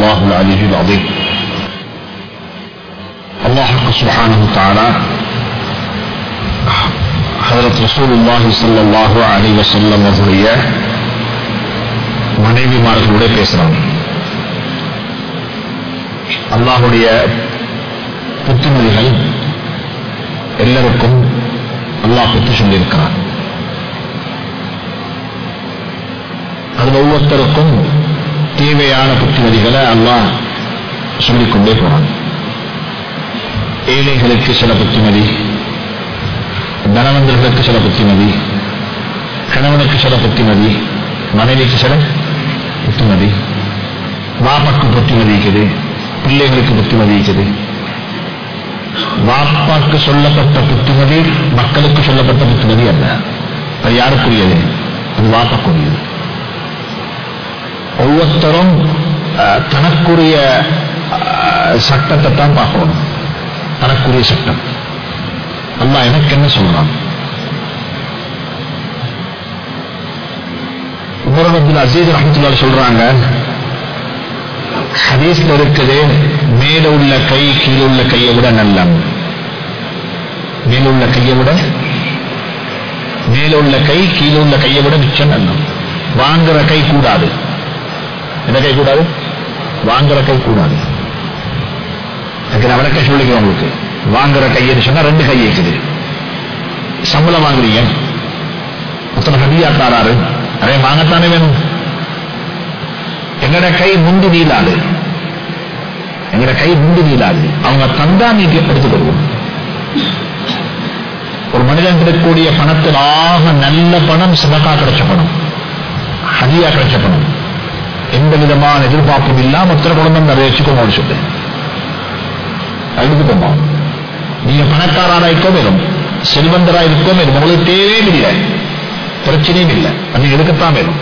الله العلي العظيم الله سبحانه وتعالى ஹதரத் ரசூலுல்லாஹி ஸல்லல்லாஹு அலைஹி வஸல்லம் அவருடைய மனைவிமார்களோட பேசுறாங்க அல்லாஹுடைய புத்திமதிகள் எல்லாருக்கும் அல்லாஹ் பற்றி சொல்லியிருக்கிறான் அதுல ஒவ்வொருத்தருக்கும் தேவையான புத்திமதிகளை அல்லாஹ் சொல்லிக்கொண்டே போறான் ஏழைகளுக்கு சில புத்திமதி தனவந்தர்களுக்கு சில புத்திமதி கணவனுக்கு சில புத்திமதி மனைவிக்கு சில புத்திமதி வாப்பாக்கு புத்திமதி இருக்குது பிள்ளைகளுக்கு புத்திமதி இருக்குது வாப்பாக்கு சொல்லப்பட்ட புத்திமதி மக்களுக்கு சொல்லப்பட்ட புத்திமதி அல்ல அது யாருக்குரியது அது வாப்பாக்குரியது ஒவ்வொருத்தரும் அஹ், தனக்குரிய அஹ், சட்டத்தை தான் பார்க்கணும் தனக்குரிய சட்டம் அல்லாஹ் எனக்கு என்ன சொல்றான் உமர் அப்துல் அசீஸ் ரஹமத்துல்லா சொல்றாங்க ஹதீஸ்ல இருக்குது மேல உள்ள கை கீழே உள்ள கையை விட நல்லம் மேல உள்ள கையை விட மேல உள்ள கை கீழே உள்ள கையை விட மிச்சம் நல்லம் வாங்குற கை கூடாது என்ன கை கூடாது வாங்குற கை கூடாது அதுக்கு நான் விளக்க சொல்லிக்கிறேன் உங்களுக்கு வாங்குற கைன்னு சொன்னா ரெண்டு கை இருக்குது சம்பளம் வாங்குறீங்க மொத்தம் ஹதியா தாராரு அதே வாங்கத்தானே வேணும் எங்கட கை முந்தி நீளாது எங்கட கை முந்தி நீளாது அவங்க தந்தா நீட்டி எடுத்துக்கொள்வோம் ஒரு மனிதன் கிடைக்கக்கூடிய பணத்தில் ஆக நல்ல பணம் சிவக்கா கிடைச்ச பணம் ஹதியா கிடைச்ச பணம் எந்த விதமான எதிர்பார்ப்பும் இல்லாம ஒருத்தர குடும்பம் நிறைய வச்சுக்கோங்க சொல்லு எடுத்துக்கோமா நீங்க பணக்காரரா இருக்கோ மேலும் செல்வந்தரா இருக்கோ மேலும் உங்களுக்கு தேவையும் இல்லை பிரச்சனையும் இல்லை அது நீங்க எடுக்கத்தான் வேணும்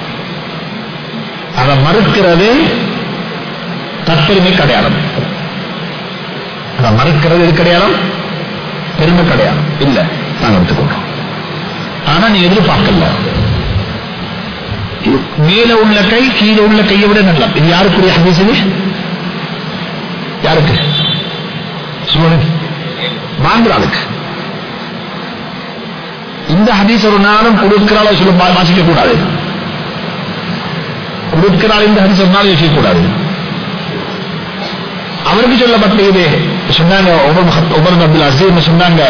அதை மறுக்கிறது தற்பெருமை அடையாளம் அதை மறுக்கிறது எது அடையாளம் பெருமை அடையாளம் இல்ல நாங்க எடுத்துக்கொள்றோம் ஆனா நீ எதிர்பார்க்கல இது மேல உள்ள கை கீழே உள்ள கையை விட நல்லா இது யாருக்குரிய ஹதீஸ் இது யாருக்கு சொல்லுங்க வாங்குறாளுக்கு இந்த ஹதீஸ் ஒரு நாளும் கொடுக்கிறாளோ சொல்ல வாசிக்க கூடாது கொடுக்கிறாள் இந்த ஹதீஸ் ஒரு நாள் யோசிக்க கூடாது அவருக்கு சொல்லப்பட்ட இது சொன்னாங்க உமர் முஹத்- உமர் அப்துல் அசீம் சொன்னாங்க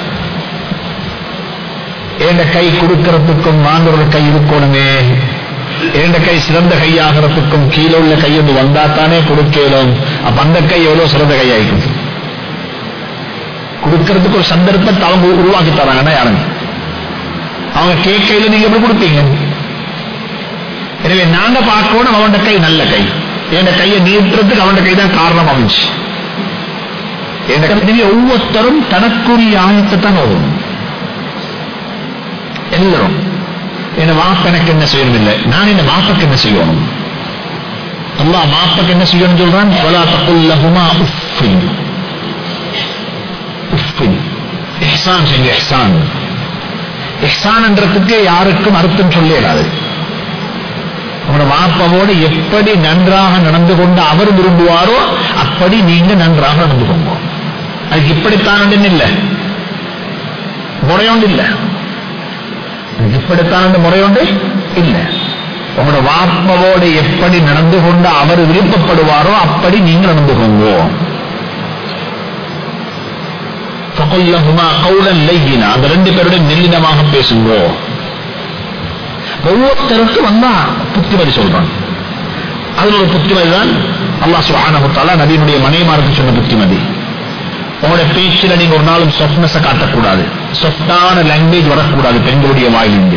ஏண்ட கை கொடுக்கறதுக்கும் வாங்குறது கை இருக்கணுமே ஏண்ட கை சிறந்த கையாகிறதுக்கும் கீழே உள்ள கை வந்து வந்தா தானே கொடுக்கலும் அப்ப அந்த கை எவ்வளவு சிறந்த கையாயிக்கும் கொடுக்கறதுக்கு ஒரு சந்தர்ப்பத்தை அவங்க உருவாக்கி தராங்கன்னா யாருங்க அவங்க கேட்கையில நீங்க எப்படி கொடுப்பீங்க எனவே நாங்க பார்க்கணும் அவன் கை நல்ல கை என் கையை நீட்டுறதுக்கு அவன் கை தான் காரணம் அமைச்சு என் எனவே ஒவ்வொருத்தரும் தனக்குரிய ஆயத்தை தான் வரும் எல்லாரும் என் வாப்ப எனக்கு என்ன செய்யணும் இல்லை நான் இந்த வாப்பக்கு என்ன செய்யணும் அல்லாஹ் வாப்பக்கு என்ன செய்யணும் சொல்றான் வலா தகுல்லஹுமா உஃபின் உஃபின் இஹ்சான் செய்யுங்க இஹ்சான் இஹ்சான்ன்றதுக்கு யாருக்கும் அர்த்தம் சொல்ல இயலாது உங்களோட வாப்பாவோடு எப்படி நன்றாக நடந்து கொண்டு அவர் விரும்புவாரோ அப்படி நீங்க நன்றாக நடந்து கொள்ளுங்க அதுக்கு இப்படித்தான் இல்லை முறையோண்டு இல்லை அதுக்கு இப்படித்தான் முறையோண்டு இல்லை உங்களோட வாப்பாவோடு எப்படி நடந்து கொண்டு அவர் விருப்பப்படுவாரோ அப்படி நீங்க நடந்து கொள்ளுங்க ஃபகுல்லஹுமா கௌலன் லையினா அந்த ரெண்டு பேருடைய மெல்லினமாக பேசுங்க ஒவ்வொருத்தருக்கும் வந்தா புத்திமதி சொல்றான் அதுல ஒரு புத்திமதி தான் அல்லாஹ் சுப்ஹானஹு வ தஆலா நபியினுடைய மனைமாருக்கு சொன்ன புத்திமதி உங்களுடைய பேச்சில் நீங்க ஒரு நாளும் சொப்னஸ காட்டக்கூடாது சொஃப்டான லாங்குவேஜ் வரக்கூடாது பெண்களுடைய வாயிலிருந்து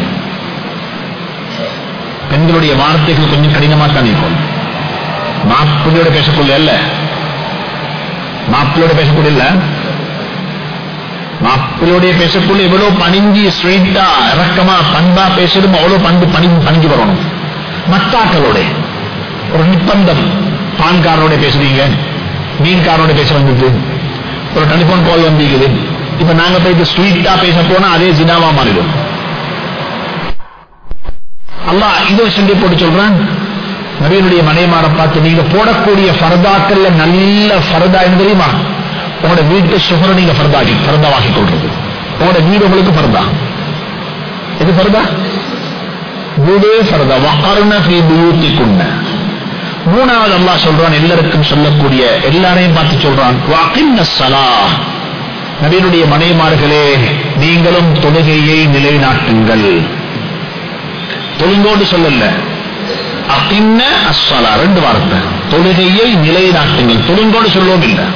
பெண்களுடைய வார்த்தைகள் கொஞ்சம் கடினமா தான் இருக்கும் மாப்பிள்ளையோட பேசக்கூடிய அல்ல மாப்பிள்ளையோட பேசக்கூடிய இல்ல மாப்பிள்ளையோடைய பேசக்குள்ள எவ்வளவு பணிஞ்சு ஸ்ட்ரெயிட்டா இறக்கமா பண்பா பேசணும் அவ்வளவு பண்பு பணி பணிஞ்சு வரணும் மத்தாக்களோட ஒரு நிப்பந்தம் பான்காரனோட பேசுறீங்க மீன்காரனோட பேச வந்தது ஒரு டெலிபோன் கால் வந்திருக்குது இப்ப நாங்க போயிட்டு ஸ்ட்ரீட்டா பேச போனா அதே ஜினாவா மாறிடும் அல்லாஹ் இதை சொல்லி போட்டு சொல்றான் நபியினுடைய மனைமாரை பார்த்து நீங்க போடக்கூடிய ஃபர்தாக்கள்ல நல்ல ஃபர்தா என்ன தெரியுமா உங்களோட வீட்டு சுகரை நீங்க ஃபர்தாக்கி ஃபர்தாவாக்கி கொள்றது உங்களோட வீடு உங்களுக்கு ஃபர்தா எது ஃபர்தா வீடே ஃபர்தா வக்கர்ன ஃபீ புயூத்திக்குன்ன மூணாவது அல்லாஹ் சொல்றான் எல்லாருக்கும் சொல்லக்கூடிய எல்லாரையும் பார்த்து சொல்றான் வாக்கின்ன ஸலா நபியினுடைய மனைமார்களே நீங்களும் தொழுகையை நிலைநாட்டுங்கள் தொழுங்கோடு சொல்லல அக்கின்ன அஸ்ஸலா ரெண்டு வார்த்தை தொழுகையை நிலைநாட்டுங்கள் தொழுங்கோடு சொல்லுவோம் இல்ல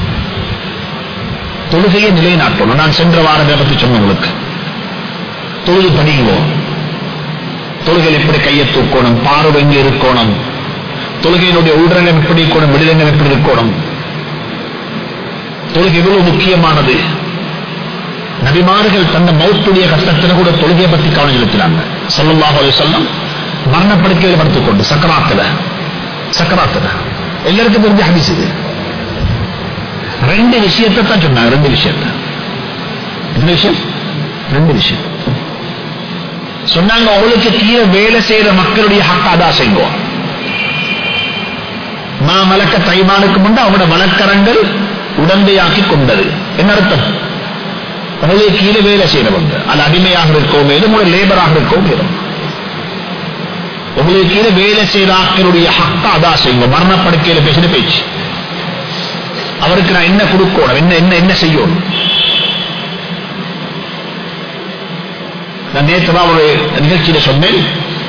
தொழுகையை நிலைநாட்டணும் நான் சென்ற வாரம் இதை பத்தி சொன்னேன் உங்களுக்கு தொழுது படிக்குவோம் தொழுகையில் எப்படி கையை தூக்கணும் பார்வை எங்க இருக்கணும் தொழுகையினுடைய உள்ரங்கம் எப்படி இருக்கணும் வெளிரங்கம் எப்படி இருக்கணும் தொழுகை எவ்வளவு முக்கியமானது நபிமார்கள் தந்த மௌத்துடைய கஷ்டத்தில் கூட தொழுகையை பத்தி கவனம் செலுத்தினாங்க ஸல்லல்லாஹு அலைஹி வஸல்லம் மரணப்படுக்கையில் படுத்துக்கொண்டு சக்கராத்துல சக்கராத்துல எல்லாருக்கும் தெரிஞ்ச ஹதீஸ் இது ரெண்டு விஷயத்தை தான் சொன்னாங்க ரெண்டு விஷயத்தை என்ன விஷயம் ரெண்டு விஷயம் சொன்னாங்க உங்களுக்கு கீழே வேலை செய்யற மக்களுடைய ஹக்க அதா செய்வோம் மா மலக்க தைமானுக்கு முன்பு அவனோட வழக்கரங்கள் உடந்தையாக்கி கொண்டது என்ன அர்த்தம் உங்களுக்கு கீழே வேலை செய்யறவங்க அது அடிமையாக இருக்கவும் ஏதும் உங்களோட லேபராக இருக்கவும் ஏதும் உங்களுக்கு கீழே வேலை செய்யற ஆக்களுடைய ஹக்க அதா செய்வோம் மரணப்படுக்கையில பேசின பேச்சு அவருக்கு நான் என்ன கொடுக்கணும் என்ன என்ன என்ன செய்யணும் நான் நேற்று தான் ஒரு நிகழ்ச்சியில சொன்னேன்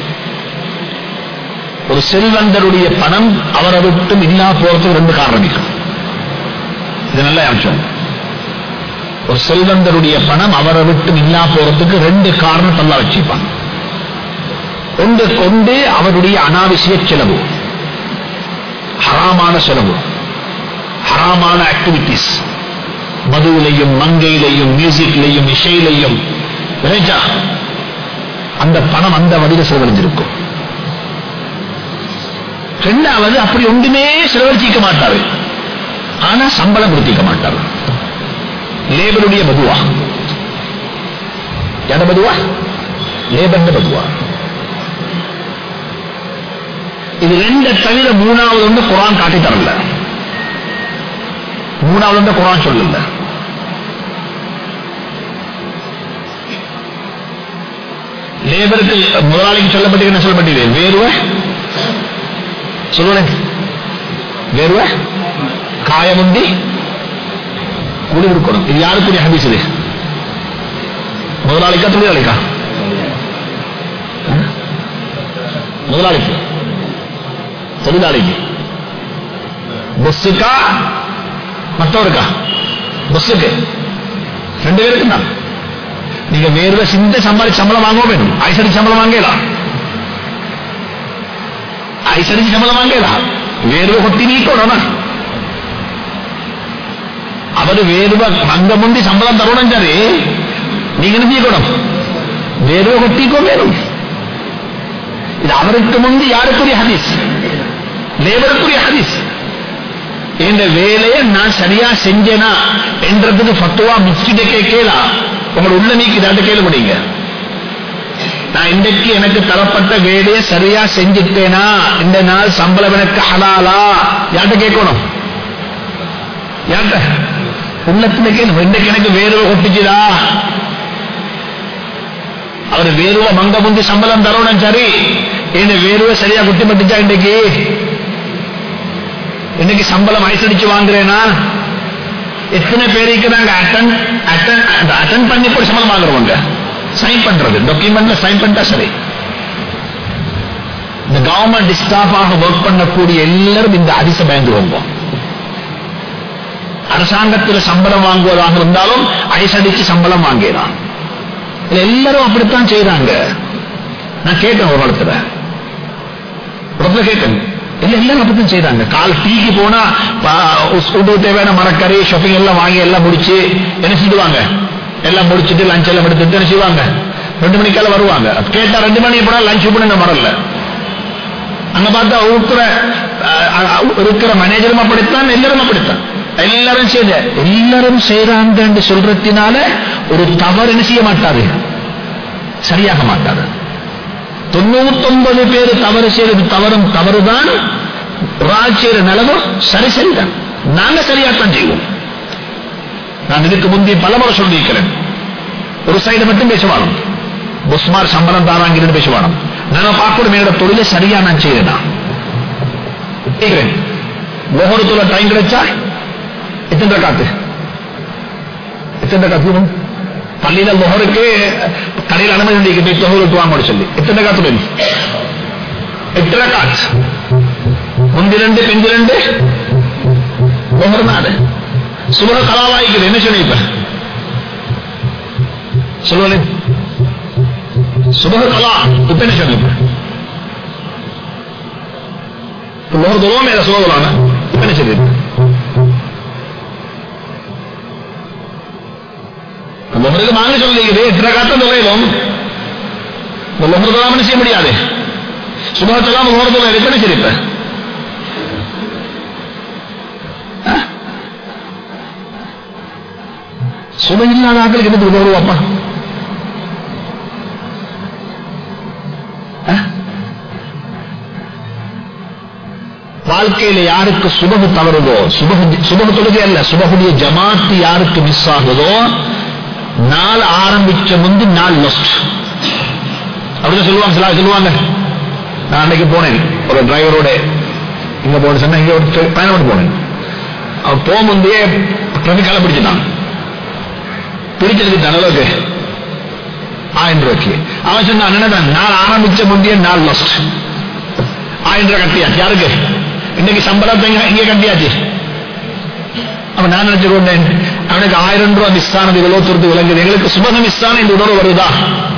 ஒரு செல்வந்தருடைய பணம் அவரை விட்டு இல்லா போறதுக்கு ரெண்டு காரணம் இருக்கு இது நல்ல அம்சம் ஒரு செல்வந்தருடைய பணம் அவரை விட்டு இல்லா போறதுக்கு ரெண்டு காரணம் தல்லா வச்சுப்பாங்க ஒன்று கொண்டு அவருடைய அனாவசிய செலவு ஹராமான செலவு ஹராமான ஆக்டிவிட்டிஸ் மதுவிலையும் மங்கையிலையும் மியூசிக்லையும் இசையிலையும் விளைஞ்சா அந்த பணம் அந்த வழியில செலவழிஞ்சிருக்கும் ரெண்டாவது அப்படி ஒன்றுமே செலவழிச்சிக்க மாட்டாரு ஆனா சம்பளம் கொடுத்திக்க மாட்டாரு லேபருடைய பதுவா எட பதுவா லேபர் பதுவா இது ரெண்ட தவிர மூணாவது வந்து குரான் காட்டி தரல மூணாவது வந்து குரான் சொல்லல லேபருக்கு முதலாளிக்கு சொல்லப்பட்டு என்ன சொல்லப்பட்டது வேர்வை சொல்லுவேன் வேர்வை காயமுந்தி கூலி கொடுக்கணும் இது யாருக்குரிய ஹதீஸ் இது முதலாளிக்கா தொழிலாளிக்கா ஆ? முதலாளிக்கு தொழிலாளிக்கு பஸ்ஸுக்கா மற்றவருக்கா பஸ்ஸுக்கு ரெண்டு பேருக்கு தான் நீங்க வேர்வை சிந்த சம்பாதிச்சு சம்பளம் வாங்கவும் வேணும் ஐசடி சம்பளம் வாங்கலாம் ஐசடிச்சு சம்பளம் வாங்கலாம் வேர்வை கொட்டி நீக்கணும் அவரு வேர்வை அங்க முந்தி சம்பளம் தரணும் சரி நீங்க என்ன செய்யணும் வேர்வை கொட்டிக்கோ வேணும் இது அவருக்கு முந்தி யாருக்குரிய ஹதீஸ் லேபருக்குரிய ஹதீஸ் இந்த வேலையை நான் சரியா செஞ்சேனா என்றதுக்கு ஃபத்துவா முஃப்திட கேட்கலாம் உங்களோட உள்ள நீக்கி இதாட்ட கேளு முடியுங்க நான் இன்றைக்கு எனக்கு தரப்பட்ட வேலையை சரியா செஞ்சுட்டேனா இந்த நாள் சம்பளம் எனக்கு ஹலாலா யார்கிட்ட கேட்கணும் யார்கிட்ட உள்ளத்துல கேளு இன்றைக்கு எனக்கு வேர்வை ஒட்டிச்சுதா அவர் வேர்வை மங்க முந்தி சம்பளம் தரணும் சரி இந்த வேர்வை சரியா குட்டி பட்டுச்சா இன்றைக்கு இன்னைக்கு சம்பளம் ஐசடிச்சு வாங்குறேனா எத்தனை பேருக்கு நாங்க அட்டன் அட்டன் அட்டன் பண்ணி போய் சம்பளம் வாங்குறவங்க சைன் பண்றது டாக்குமெண்ட்ல சைன் பண்ணிட்டா சரி இந்த கவர்மெண்ட் ஸ்டாஃபாக ஒர்க் பண்ணக்கூடிய எல்லாரும் இந்த அதிச பயந்துருவோம் அரசாங்கத்தில் சம்பளம் வாங்குவதாக இருந்தாலும் ஐசடிச்சு சம்பளம் வாங்கினான் இதுல எல்லாரும் அப்படித்தான் செய்யறாங்க நான் கேட்டேன் ஒரு இடத்துல ஒரு இடத்துல கேட்டேன் இல்ல எல்லாரும் அப்படித்தான் செய்யறாங்க கால் டீக்கு போனா உண்டு தேவையான மரக்கறி ஷாப்பிங் எல்லாம் வாங்கி எல்லாம் முடிச்சு என்ன செஞ்சுவாங்க எல்லாம் முடிச்சுட்டு லஞ்ச் எல்லாம் எடுத்துட்டு என்ன செய்வாங்க ரெண்டு மணிக்கெல்லாம் வருவாங்க கேட்டா ரெண்டு மணி போனா லஞ்ச் பண்ண மரம்ல அங்க பார்த்தா இருக்கிற இருக்கிற மேனேஜரும் அப்படித்தான் எல்லாரும் அப்படித்தான் எல்லாரும் செய்த எல்லாரும் செய்யறாங்க சொல்றதுனால ஒரு தவறு என்ன செய்ய மாட்டாரு சரியாக மாட்டாரு தொண்ணூத்தொன்பது பேர் தவறு செய்யறது தவறும் தவறுதான் ராஜ் செய்யற நிலவு சரி சரிதான் நாங்க சரியாத்தான் செய்வோம் நான் இதுக்கு முந்தைய பலமுறை சொல்லியிருக்கிறேன் ஒரு சைடு மட்டும் பேசுவானோ புஸ்மார் சம்பளம் தாராங்கிறது பேசுவானோ நான் பார்க்கணும் என்னோட தொழிலை சரியா நான் செய்யறேனா கேட்கிறேன் லோகரத்துல டைம் கிடைச்சா எத்தனை காத்து எத்தனை காத்து பள்ளியில லோகருக்கு கடையில் அனுமதி இருக்கு போய் தொகை வாங்க சொல்லி எத்தனை காத்து வேணும் எத்தனை காத்து முந்திரண்டு பெஞ்சிரண்டு லோகர் நாடு சுபக கலாவாய்க்குது என்ன சொல்லி இப்ப சொல்லுவேன் சுபக கலா இப்ப என்ன சொல்லி இப்ப லோகர் தொழுவோம் மேல சுபக கலான இப்ப என்ன சொல்லி லோகருக்கு வாங்க சொல்லிக்குது எத்தனை காத்தம் தொகையிலும் லோகர் தொழாமனு செய்ய முடியாது சுபக தொழாம லோகர் தொழில் இப்ப என்ன சரி இப்ப சுமை இல்லாத ஆக்களுக்கு என்ன உதவுவாப்பா வாழ்க்கையில யாருக்கு சுபகு தவறுதோ சுபகு சுபகு தொழுகை அல்ல சுபகுடைய ஜமாத்து யாருக்கு மிஸ் ஆகுதோ நாள் ஆரம்பிச்ச முந்து நாள் லொஸ்ட் அப்படிதான் சொல்லுவாங்க சில ஆள் சொல்லுவாங்க நான் அன்னைக்கு போனேன் ஒரு டிரைவரோட இங்க போன சொன்னா இங்க ஒரு பயணம் போனேன் அவன் போகும்போதே ட்ரெஃபிக்கால பிடிச்சிட்டான் பிடிச்சதுக்கு தனளவுக்கு ஆயிரம் ரூபாய்க்கு அவன் சொன்னான் என்னதான் நாள் ஆரம்பிச்ச முந்தைய நாள் லாஸ்ட் ஆயிரம் ரூபாய் கட்டியாச்சு யாருக்கு இன்னைக்கு சம்பளத்தை இங்க இங்கே கட்டியாச்சு அவன் நான் நினைச்சு கொண்டேன் அவனுக்கு ஆயிரம் ரூபாய் மிஸ் ஆனது இவ்வளவு தூரத்து விளங்குது எங்களுக்கு சுபகம் மிஸ் ஆன இந்த உணர்வு வருதா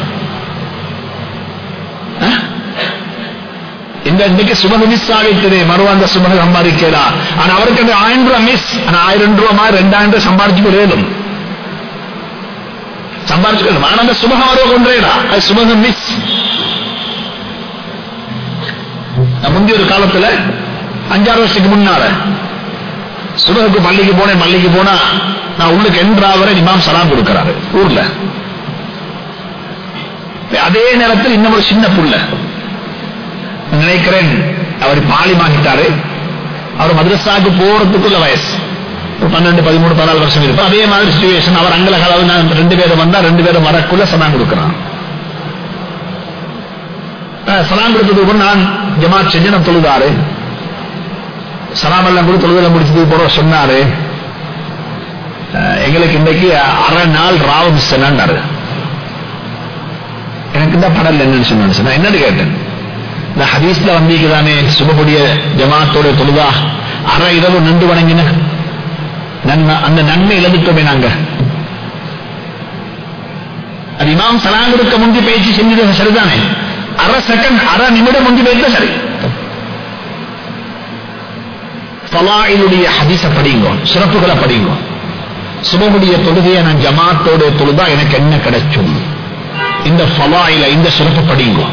இந்த இன்னைக்கு சுபக மிஸ் ஆகிட்டது மறுவாந்த சுபக சம்பாதிக்கிறா ஆனா அவருக்கு அந்த ஆயிரம் ரூபாய் மிஸ் ஆனா ஆயிரம் ரூபாய் ரெண்டாயிரம் ரூபாய் சம்பாதிச்சு கொள்ளும் சம்பாதிச்சுக்கணும் ஆனா அந்த சுபகம் வருவ கொன்றேடா அது சுபகம் மிஸ் முந்தைய ஒரு காலத்துல அஞ்சாறு வருஷத்துக்கு முன்னால சுபகுக்கு பள்ளிக்கு போனேன் பள்ளிக்கு போனா நான் உள்ளுக்கு என்றாவரை இமாம் சலாம் கொடுக்கிறாரு ஊர்ல அதே நேரத்தில் இன்னும் ஒரு சின்ன புள்ள நினைக்கிறேன் அவர் பாலிமாக்கிட்டாரு அவர் மദ്രസാக்கு போறதுக்குள்ள வயசு ஒரு பன்னெண்டு பதிமூணு பதினாலு வருஷம் இருக்கும் அதே மாதிரி சுச்சுவேஷன் அவர் அங்கல கலவு நான் ரெண்டு பேரும் வந்தா ரெண்டு பேரும் வரக்குள்ள சலாம் கொடுக்கிறான் சலாம் கொடுத்ததுக்கு நான் ஜமாத் செஞ்சு நான் தொழுதாரு சலாம் எல்லாம் கூட தொழுதெல்லாம் முடிச்சதுக்கு போற சொன்னாரு எங்களுக்கு இன்னைக்கு அரை நாள் ராவ மிஸ் என்னாரு எனக்கு இந்த படல் என்னன்னு சொன்னாரு நான் என்னன்னு கேட்டேன் இந்த ஹதீஸ்ல வந்திக்குதானே சுபகுடிய ஜமாத்தோட தொழுதா அரை இரவு நின்று வணங்கின அந்த நன்மை இழந்துட்டோமே நாங்க அது இமாம் சலாம் கொடுக்க முந்தி பேச்சு செஞ்சது சரிதானே அரை செகண்ட் அரை நிமிடம் முந்தி பேச சரி பலாயிலுடைய ஹதீச படிங்க சிறப்புகளை படிங்க சுபகுடைய தொழுகையை நான் ஜமாத்தோட தொழுதா எனக்கு என்ன கிடைச்சும் இந்த பலாயில இந்த சிறப்பு படிங்க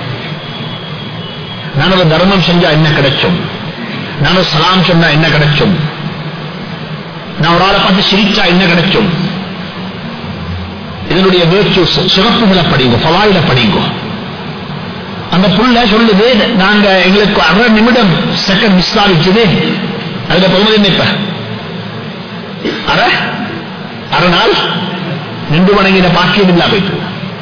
நான் ஒரு தர்மம் செஞ்சா என்ன கிடைச்சும் நான் ஒரு சலாம் சொன்னா என்ன கிடைச்சும் நான் ஒரு ஆளை பார்த்து சிரிச்சா என்ன கிடைக்கும் இதனுடைய வேர்ச்சூஸ் சிறப்புகளை படிங்க பலாயில படிங்க அந்த புள்ள சொல்லுது நாங்க எங்களுக்கு அரை நிமிடம் செகண்ட் மிஸ் ஆகிச்சது அதுல பொறுமதி என்ன இப்ப அரை அரை நாள் நின்று வணங்கின பாக்கியம் இல்லா போயிட்டு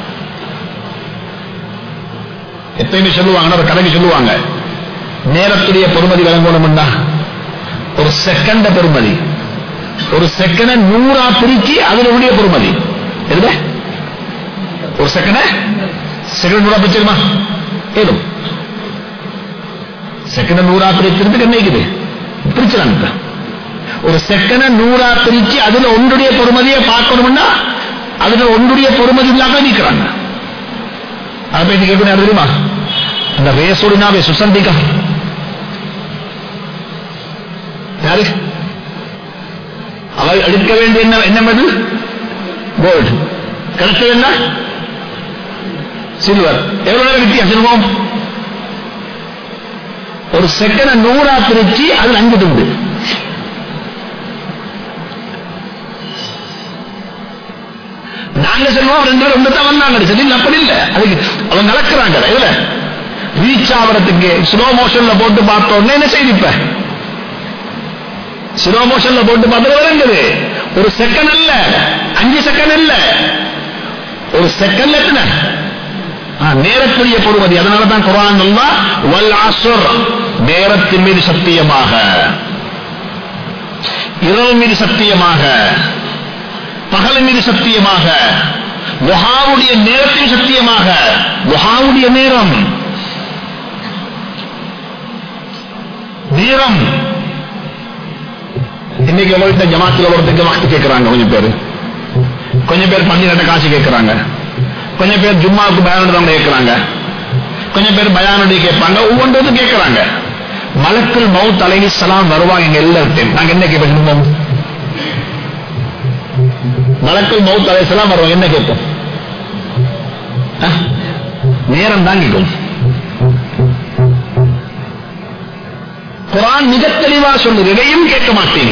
எப்பயுமே சொல்லுவாங்க ஒரு கடைக்கு சொல்லுவாங்க நேரத்துடைய பொறுமதி விளங்கணும்னா ஒரு செகண்ட பொறுமதி ஒரு செகண்ட நூறா பிரிச்சு அதுல உடைய பொறுமதி எதுல ஒரு செகண்ட செகண்ட் நூறா பிரிச்சிருமா ஏதும் செகண்ட் நூறா பிரிக்கிறதுக்கு என்ன இருக்குது பிரிச்சலாம் இப்ப ஒரு செகண்ட நூறா பிரிச்சு அதுல ஒன்றுடைய பொறுமதியை பார்க்கணும்னா அதுல ஒன்றுடைய பொறுமதி இல்லாம நிக்கிறாங்க அதை பத்தி கேட்கணும் யாரு தெரியுமா அந்த ரேசோடினாவே சுசந்திகா யாரு அவள் எடுக்க வேண்டிய என்ன என்ன மெடல் கோல்டு கிடைச்சது என்ன சில்வர் எவ்வளவு நேரம் வித்தியாசம் இருக்கும் ஒரு செகண்ட் நூறா பிரிச்சு அதுல அஞ்சு துண்டு நாங்க அங்க சொல்லுவோம் ரெண்டு பேரும் ஒன்று தான் வந்தாங்க சரி இல்ல அப்படி இல்ல அதுக்கு அவங்க நடக்கிறாங்க இதுல ரீச் ஆகிறதுக்கு ஸ்லோ மோஷன்ல போட்டு பார்த்தோன்னே என்ன செய்து இப்ப ஸ்லோ மோஷன்ல போட்டு பார்த்தது விளங்குது ஒரு செகண்ட் இல்ல அஞ்சு செகண்ட் இல்ல ஒரு செகண்ட் எத்தனை ஆ, நேரத்துடைய பொறுமதி அதனால தான் குரான் அல்லா வல் அஸ்ர் நேரத்தின் மீது சத்தியமாக இரவு மீது சத்தியமாக பகல் மீது சத்தியமாக துஹாவுடைய நேரத்தின் சத்தியமாக துஹாவுடைய நேரம் நேரம் இன்னைக்கு உங்கள்கிட்ட ஜமாத்துல ஒருத்தருக்கு வாக்கு கேட்கிறாங்க கொஞ்சம் பேர் கொஞ்சம் பேர் பன்னிரெண்டு காசு கேட்கிறாங்க கொஞ்சம் பேர் ஜும்மாவுக்கு பயானது கேட்கிறாங்க கொஞ்சம் பேர் பயானடி கேட்பாங்க ஒவ்வொன்றும் கேட்கிறாங்க மலக்குள் மவுத் அலைஹி சலாம் வருவாங்க எங்க எல்லார்ட்டையும் நாங்க என்ன கேட்போம் மலக்குள் மவுத் அலைஹி சலாம் வருவாங்க என்ன கேட்போம் ஆ? நேரம் தான் கேட்கும் குரான் மிக தெளிவா சொல்லுது இதையும் கேட்க மாட்டீங்க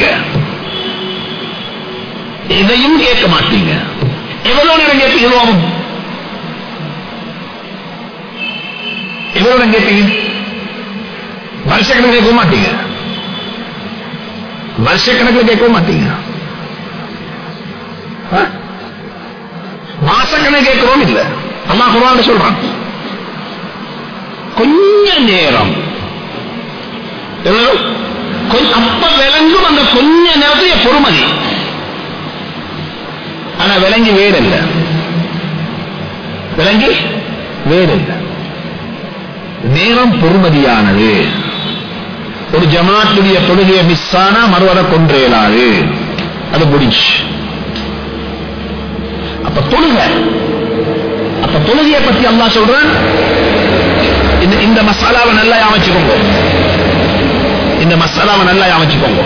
இதையும் கேட்க மாட்டீங்க எவ்வளவு நேரம் கேட்பீங்களோ எவ்வளவு நேரம் கேட்பீங்க வருஷக்கணக்கில் கேட்க மாட்டீங்க வருஷக்கணக்கில் கேட்க மாட்டீங்க ஆ? மாசக்கணக்கு கேட்கிறோம் இல்ல அல்லாஹ் குர்ஆன்ல சொல்றான் கொஞ்ச நேரம் எவ்வளவு? கொஞ்ச- அப்ப விளங்கும் அந்த கொஞ்ச நேரத்துடைய பொறுமதி ஆனா விளங்கி வேறு இல்ல விளங்கி வேறு இல்ல நேரம் பொறுமதியானது ஒரு ஜமாத்துடைய தொழுகையை மிஸ் ஆனா மறுவரை கொன்று இயலாது அது முடிஞ்சு அப்ப தொழுக அப்ப தொழுகையை பத்தி அல்லாஹ் சொல்றான் இந்த- இந்த மசாலாவை நல்லா அமைச்சுக்கோங்க இந்த மசாலாவை நல்லா அமைச்சுக்கோங்க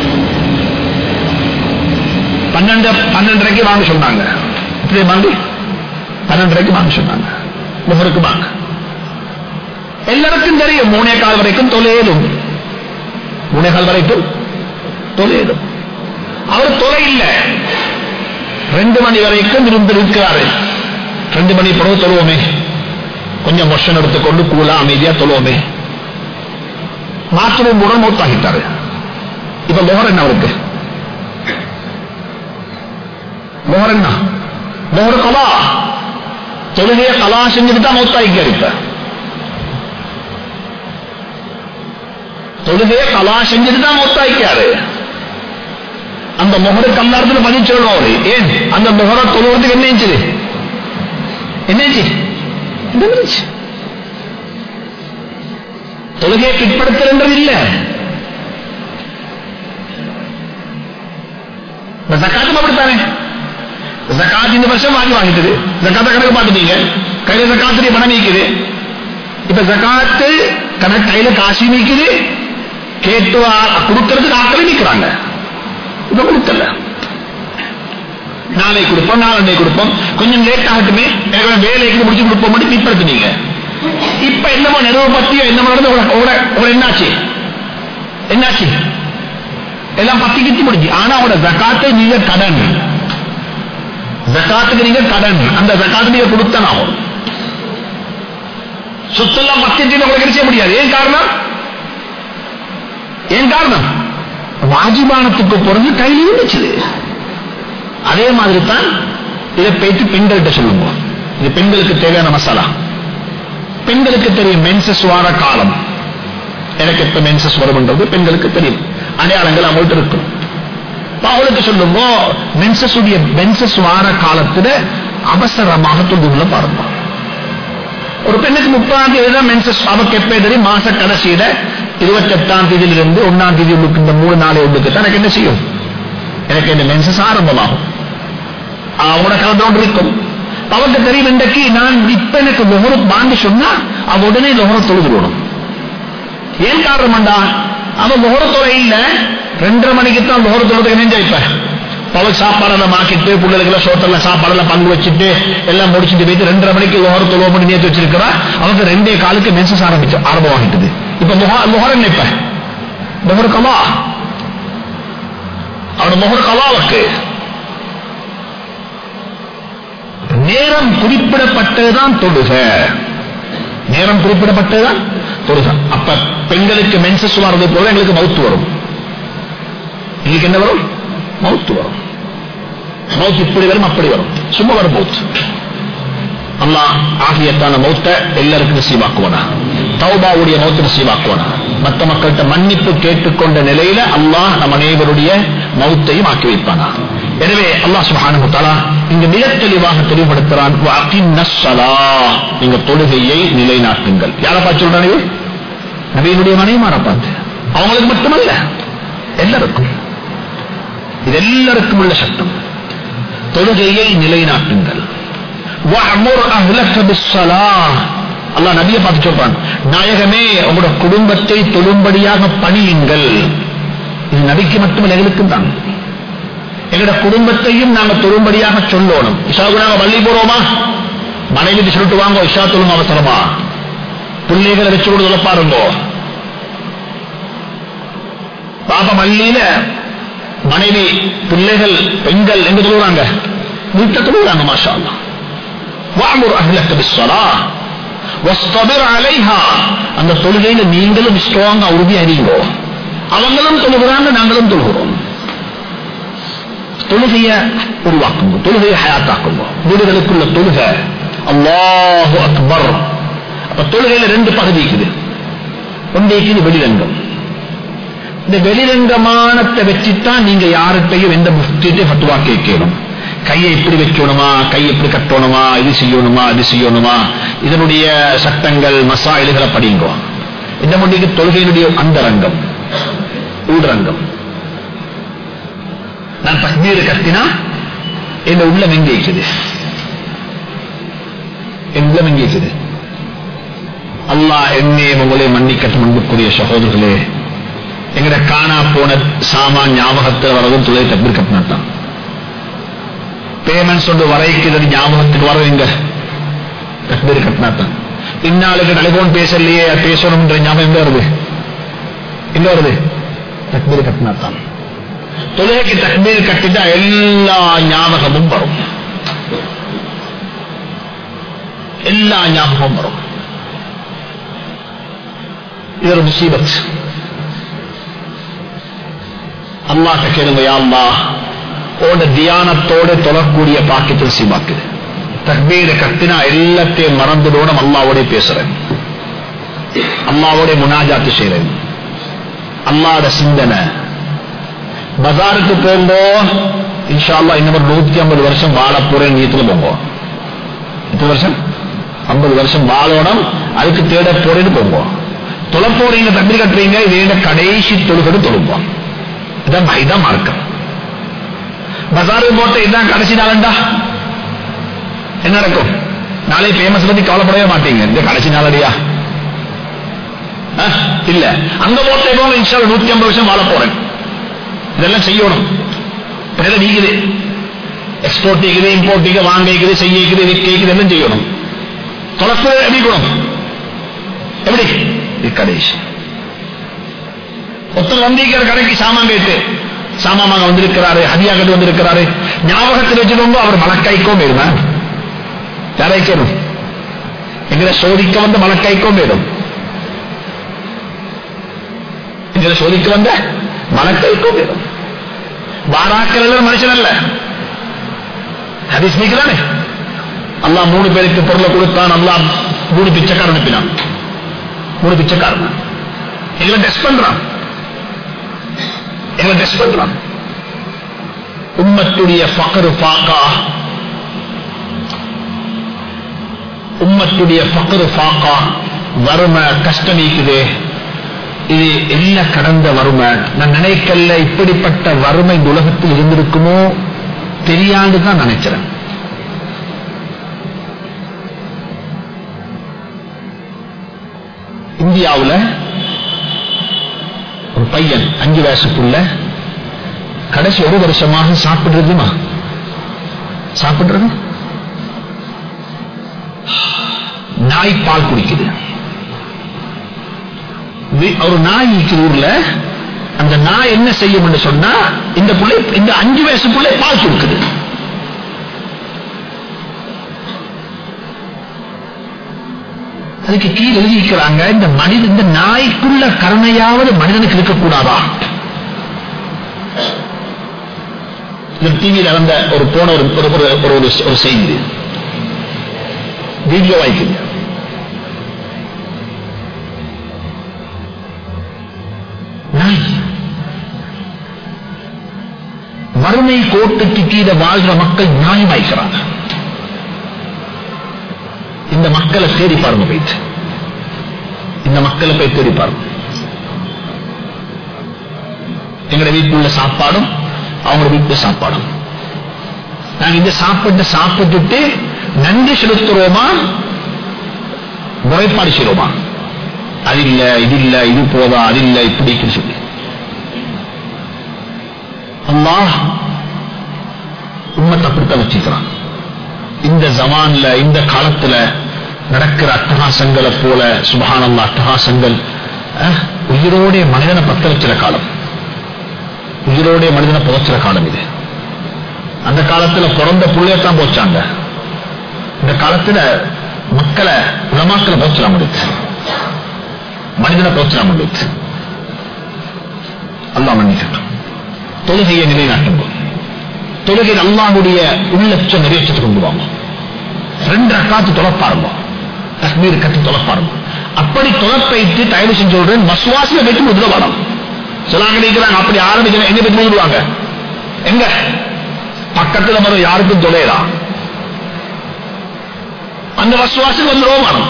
பன்னெண்டு பன்னெண்டரைக்கு வாங்க சொன்னாங்க இப்படி வாங்கி பன்னெண்டரைக்கு வாங்க சொன்னாங்க முகருக்கு வாங்க எல்லாருக்கும் தெரியும் மூணே கால் வரைக்கும் தொலையிலும் மூணே கால் வரைக்கும் தொலையிலும் அவர் தொலை இல்லை ரெண்டு மணி வரைக்கும் இருந்து இருக்கிறாரு ரெண்டு மணி பிறகு தொழுவோமே கொஞ்சம் மொஷன் எடுத்துக்கொண்டு கூலா அமைதியா தொழுவோமே மாத்திரம் கூட மூத்தாகிட்டாரு இப்ப மோகர் என்ன அவருக்கு மோகர் என்ன மோகர் கலா தொழுகைய கலா செஞ்சுட்டு தான் மூத்தாகிக்காரு இப்ப தொழுகைய கலா செஞ்சுட்டு தான் மூத்தாகிக்காரு அந்த முகருக்கு அல்லாரத்துல பதில் சொல்லணும் அவரு ஏன் அந்த முகர தொழுவதுக்கு என்ன இருந்துச்சு என்ன இருந்துச்சு? என்ன இருந்துச்சு? தொழுகையை பிற்படுத்துறது இல்ல இந்த ஜக்காத்தும் அப்படித்தானே ஜக்காத் இந்த வருஷம் வாங்கி வாங்கிட்டது ஜக்காத்த கணக்கு பார்த்துட்டீங்க கையில ஜக்காத்துடைய பணம் நீக்குது இப்ப ஜக்காத்து கணக்கு கையில காசு நீக்குது கேட்டு ஆ- கொடுக்கறதுக்கு ஆக்களை நிக்கிறாங்க இப்ப கொடுக்கல நாளை கொடுப்போம் நாளை கொடுப்போம் கொஞ்சம் லேட் ஆகட்டுமே எனக்கு வேலைக்கு முடிச்சு கொடுப்போம் மட்டும் பிற்படுத்தினீங்க இப்ப என்னமோ நிறுவ பத்தியோ என்னமோ நடந்து உங்களை- உங்களை உங்களை என்னாச்சு என்னாச்சு எல்லாம் பத்தி கித்தி முடிஞ்சு ஆனா அவட ஜக்காத்தை நீங்க கடன் ஜக்காத்துக்கு நீங்க கடன் அந்த ஜக்காத்து நீங்க கொடுத்தன ஆகும் சொத்தெல்லாம் பத்தி உங்களுக்கு கிடைச்ச முடியாது ஏன் காரணம் ஏன் காரணம் வாஜிபானத்துக்கு பிறகு கையில் இருந்துச்சு அதே மாதிரி தான் இதை போயிட்டு பெண்கள்கிட்ட சொல்லுங்க இது பெண்களுக்கு தேவையான மசாலா பெண்களுக்கு தெரியும் மென்சஸ் வார காலம் எனக்கு எப்ப மென்சஸ் வரும்ன்றது பெண்களுக்கு தெரியும் அடையாளங்கள் அவங்கள்ட்ட இருக்கும் அப்ப அவளுக்கு சொல்லுங்க மென்சஸ் உடைய மென்சஸ் வார காலத்துல அவசரமாக தொழுதுள்ள பாருங்க ஒரு பெண்ணுக்கு முப்பதாம் தேதி தான் மென்சஸ் அவக்கு எப்ப தெரியும் மாச கடைசியில இருபத்தி எட்டாம் தேதியிலிருந்து ஒன்னாம் தேதி உள்ளுக்கு இந்த மூணு நாளை உள்ளுக்கு தான் எனக்கு என்ன செய்யும் எனக்கு இந்த மென்சஸ் ஆரம்பமாகும் அவனோட கலந்து கொண்டு இருக்கும் அவருக்கு தெரியும் இன்றைக்கு நான் இப்ப எனக்கு லொஹரு பாண்டி சொன்னா அவ உடனே லொஹர தொழுதுடணும் ஏன் காரணம்டா அவன் லொஹர தொலை இல்ல ரெண்டரை மணிக்கு தான் லொஹர தொழுதுக்கு நெஞ்சா இப்ப அவள் சாப்பாடெல்லாம் மாக்கிட்டு பிள்ளைகளுக்கு சோத்தெல்லாம் சாப்பாடெல்லாம் பங்கு வச்சுட்டு எல்லாம் முடிச்சுட்டு போயிட்டு ரெண்டரை மணிக்கு லோகர தொழுவ பண்ணி நேற்று வச்சிருக்கிறா அவனுக்கு ரெண்டே காலுக்கு மென்சஸ் ஆரம்பிச்சு ஆரம்பமாகிட்டது இப்ப லோகர் என்ன இப்ப லோகர் கலா அவன முகர் கலாவுக்கு நேரம் குறிப்பிடப்பட்டதுதான் தொழுக நேரம் குறிப்பிடப்பட்டதுதான் தொழுக அப்ப பெண்களுக்கு மென்சஸ் வர்றது போல எங்களுக்கு மவுத்து வரும் எங்களுக்கு என்ன வரும் மவுத்து வரும் மவுத் இப்படி வரும் அப்படி வரும் சும்மா வரும் மவுத் அல்லாஹ் ஆகியத்தான மௌத்த எல்லாருக்கும் நசீவாக்குவானா தௌபாவுடைய மௌத்த நசீவாக்குவானா மற்ற மக்கள்கிட்ட மன்னிப்பு கேட்டுக்கொண்ட நிலையில அல்லாஹ் நம் அனைவருடைய மௌத்தையும் ஆக்கி வைப்பானா எனவே அல்லாஹ் சுப்ஹானஹு தஆலா இங்க மிக தெளிவாக தெளிவுபடுத்துறான் வஅகின்னஸ் ஸலாஹ் நீங்க தொழுகையை நிலைநாட்டுங்கள் யாரை பார்த்து சொல்றானே நபியினுடைய மனைவிமாரை பார்த்து அவங்களுக்கு மட்டுமல்ல எல்லாருக்கும் இது எல்லாருக்கும் உள்ள சட்டம் தொழுகையை நிலைநாட்டுங்கள் وَأْمُرْ أَهْلَكَ بِالصَّلَاةِ அல்லாஹ் நபியை பார்த்து சொல்றான் நாயகமே உங்களோட குடும்பத்தை தொழும்படியாக பணியுங்கள் இது நபிக்கு மட்டுமல்ல எங்களுக்கும் தான் எங்களோட குடும்பத்தையும் நாங்க தொழும்படியாக சொல்லணும் இஷாவுக்கு நாங்க பள்ளி போறோமா மனைவி சொல்லிட்டு வாங்க இஷா தொழும் அவசரமா பிள்ளைகளை வச்சு கூட சொல்ல பாருங்க பாபா மல்லியில மனைவி பிள்ளைகள் பெண்கள் எங்க தொழுகிறாங்க வீட்டை தொழுகிறாங்க மாஷா அல்லாஹ் وَأْمُرْ أَهْلَكَ بِالصَّلَاةِ وَاصْطَبِرْ عَلَيْهَا அந்த தொழுகையில நீங்களும் ஸ்ட்ராங்கா உறுதி அறியுங்கோ அவங்களும் தொழுகிறாங்க நாங்களும் தொழுகிறோம் தொழுகைய உருவாக்குங்க தொழுகையை ஹயாத்தாக்குங்க வீடுகளுக்குள்ள தொழுக அல்லாஹு அக்பர் அப்ப தொழுகையில ரெண்டு பகுதி இருக்குது ஒன்று இருக்குது வெளிரங்கம் இந்த வெளிரங்கமானத்தை வச்சுதான் நீங்க யார்கிட்டையும் எந்த முஃப்திட்டையும் ஃபத்வா கேட்கணும் கையை இப்படி வைக்கணுமா கை இப்படி கட்டணுமா இது செய்யணுமா இது செய்யணுமா இதனுடைய சட்டங்கள் மசாயில்களை படிங்கோ இந்த முடிக்கு தொழுகையினுடைய அந்தரங்கம் உள்ரங்கம் நான் தக்பீர் கத்தினா என் உள்ளம் எங்க இருக்குது என் உள்ளம் எங்க இருக்குது அல்லாஹ் என்னே உங்களை மன்னிக்கட்டு முன்புக்குரிய சகோதரர்களே எங்கட காணா போன சாமான் ஞாபகத்தில் வரதும் துளை தக்பீர் கட்டினாத்தான் பேமெண்ட்ஸ் ஒன்று வரைக்குது ஞாபகத்துக்கு வர எங்க தக்பீர் கட்டினாத்தான் இன்னாளுக்கு டெலிபோன் பேசலையே பேசணும்ன்ற ஞாபகம் எங்க வருது எங்க வருது தக்பீர் கட்டினாத்தான் தொழுகைக்கு தக்பீர் கட்டிட்டா எல்லா ஞாபகமும் வரும் எல்லா ஞாபகமும் வரும் இது ஒரு முசீபத் அல்லாஹ் கேளுங்க யா அல்லாஹ் ஓட தியானத்தோட தொழக்கூடிய பாக்கியத்தை சீமாக்குது தக்பீர கத்தினா எல்லாத்தையும் மறந்துடணும் அல்லாவோட பேசுறேன் அல்லாவோட முனாஜாத்து செய்றேன் அல்லாட சிந்தனை பஜாருக்கு போங்கோ இன்ஷா அல்லா இன்னும் ஒரு நூத்தி ஐம்பது வருஷம் வாழ போறேன் நீத்துல போங்க எத்தனை வருஷம் ஐம்பது வருஷம் வாழணும் அதுக்கு தேட போறேன்னு போங்க தொலை போறீங்க தம்பி கட்டுறீங்க இதே கடைசி தொழுகடு தொழுப்போம் இதான் இதான் மார்க்கம் பஜாருக்கு போட்டு இதான் கடைசி நாளண்டா என்ன நடக்கும் நாளை பேமஸ் பத்தி கவலைப்படவே மாட்டீங்க இந்த கடைசி நாளடியா அஹ், இல்ல அங்க போட்ட போல இன்ஷா நூத்தி ஐம்பது வருஷம் வாழ போறேன் இதெல்லாம் செய்யணும் பிறகு நீக்குது எக்ஸ்போர்ட் இருக்குது இம்போர்ட் இருக்குது வாங்க இருக்குது செய்ய இருக்குது விற்க இருக்குது எல்லாம் செய்யணும் தொலைப்பு எப்படி குணம் எப்படி இது கடைசி ஒருத்தர் வந்திருக்கிற கடைக்கு சாமான் கேட்டு சாமான் வந்திருக்கிறாரு ஹதியா கட்டு வந்திருக்கிறாரு ஞாபகத்தில் வச்சுக்கோங்க அவர் மலக்காய்க்கோ வேணுமா யாரைக்கணும் எங்களை சோதிக்க வந்த மலக்காய்க்கோ வேணும் எங்களை சோதிக்க வந்த மலக்காய்க்கோ வேணும் வாராக்கள் எல்லாம் மனுஷன் அல்ல ஹதீஸ் நீக்கிறானே அல்லாஹ் மூணு பேருக்கு பொருளை கொடுத்தான் அல்லாஹ் மூணு பிச்சைக்காரன் அனுப்பினான் மூணு பிச்சைக்காரன் எங்களை டெஸ்ட் பண்றான் எங்களை டெஸ்ட் பண்றான் உம்மத்துடைய ஃபக்ரு ஃபாக்கா உம்மத்துடைய ஃபக்ரு ஃபாக்கா வறுமை கஷ்டம் நீக்குது இது என்ன கடந்த வறுமை நான் நினைக்கல இப்படிப்பட்ட வறுமை இந்த உலகத்தில் இருந்திருக்குமோ தெரியாண்டு தான் நினைக்கிறேன் இந்தியாவுல ஒரு பையன் அஞ்சு வயசுக்குள்ள கடைசி ஒரு வருஷமாக சாப்பிடுறதுமா சாப்பிடுறது நாய் பால் குடிக்குது வி- ஒரு நாய் இருக்குது ஊர்ல அந்த நாய் என்ன செய்யும் சொன்னா இந்த புள்ளை இந்த அஞ்சு வயசு புள்ளை பால் கொடுக்குது அதுக்கு கீழே எழுதிக்கிறாங்க இந்த மனித இந்த நாய்க்குள்ள கருணையாவது மனிதனுக்கு இருக்கக்கூடாதா டிவியில் வந்த ஒரு போன ஒரு ஒரு ஒரு ஒரு ஒரு ஒரு செய்தி வீடியோ வாய்க்குது நாய் வறுமை கோட்டுக்கு கீழே வாழ்ற மக்கள் நாய் வாய்க்கிறாங்க இந்த மக்களை தேடி பாருங்க போயிட்டு இந்த மக்களை போய் தேடி பாருங்க எங்க வீட்டில் உள்ள சாப்பாடும் அவங்க வீட்டு சாப்பாடும் நாங்க இந்த சாப்பாட்டை சாப்பிட்டுட்டு நன்றி செலுத்துறோமா முறைப்பாடு செய்றோமா அது இல்ல இது இல்ல இது போதா அது இல்ல இப்படி சொல்லி அல்லாஹ் உண்மத்தை அப்படித்தான் வச்சுக்கிறான் இந்த ஜமான்ல இந்த காலத்துல நடக்கிற அட்டகாசங்களை போல சுபஹானல்லா அட்டகாசங்கள் அஹ், உயிரோட மனிதனை பத்த வச்சிற காலம் உயிரோட மனிதனை புதைச்சிற காலம் இது அந்த காலத்துல பிறந்த புள்ளையத்தான் போச்சாங்க இந்த காலத்துல மக்களை உலமாக்களை போச்சலாம் முடிச்சு மனிதனை போச்சலாம் முடிச்சு அல்லாஹ் மன்னிக்கட்டும் தொழுகையை நிலைநாட்டுங்க தொழுகையில் அல்லாஹ்வுடைய உள்ளச்ச நிறைவேற்றத்தை கொண்டு வாங்க ரெண்டு ரக்காத்து தொலைப்பாருங்க தக்மீர் கட்டு தொலைப்பாருங்க அப்படி தொலைப்பைத்து தயவு செஞ்சு சொல்றேன் மசுவாசில வைத்து முதல வரும் சிலாங்க நினைக்கிறாங்க அப்படி ஆரம்பிக்கிற எங்க போய் முதலுவாங்க எங்க பக்கத்துல மரம் யாருக்கும் தொலையலாம் அந்த வசுவாசுக்கு வந்துடும் வரும்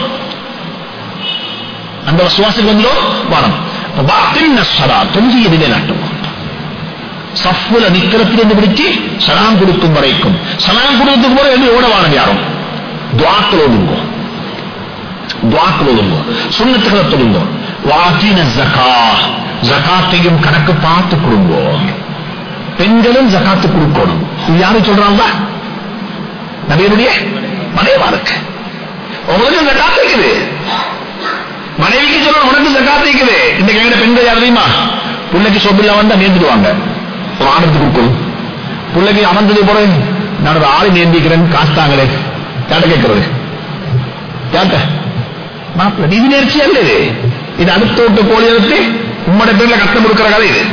அந்த வசுவாசுக்கு வந்துடும் வரும் தொழுகையை நிலைநாட்டுவோம் சஃபுல நிக்கிறத்திலிருந்து பிடிச்சு சலாம் கொடுக்கும் வரைக்கும் சலாம் கொடுக்கிறதுக்கு போற எழுதி ஓட வாழ யாரும் துவாக்கள் ஒழுங்கோ துவாக்கள் ஒழுங்கோ சுண்ணத்துக்களை தொழுங்கோ வாத்தின ஜகா ஜகாத்தையும் கணக்கு பார்த்து கொடுங்கோ பெண்களும் ஜகாத்து கொடுக்கணும் இது யாரு சொல்றாங்க நபியனுடைய மனைவாருக்கு உங்களுக்கு ஜகாத்து இருக்குது மனைவிக்கு சொல்லணும் உனக்கு ஜகாத்து இருக்குது இந்த கையில பெண்கள் யார் தெரியுமா பிள்ளைக்கு சொப்பில்லா வந்தா நேர்ந்துடுவாங்க ஒரு ஆணத்துக்கு கொடுக்கணும் பிள்ளைக்கு அமர்ந்தது போற நான் ஒரு ஆளை நேர்ந்திக்கிறேன் காசுத்தாங்களே யார்ட்ட கேட்கறது யார்ட்ட மாப்பிள்ள நிதி நேர்ச்சி அல்ல இது இது அடுத்த விட்டு கோழி எடுத்து உம்மோட பேர்ல கஷ்டம் கொடுக்கிற கதை இது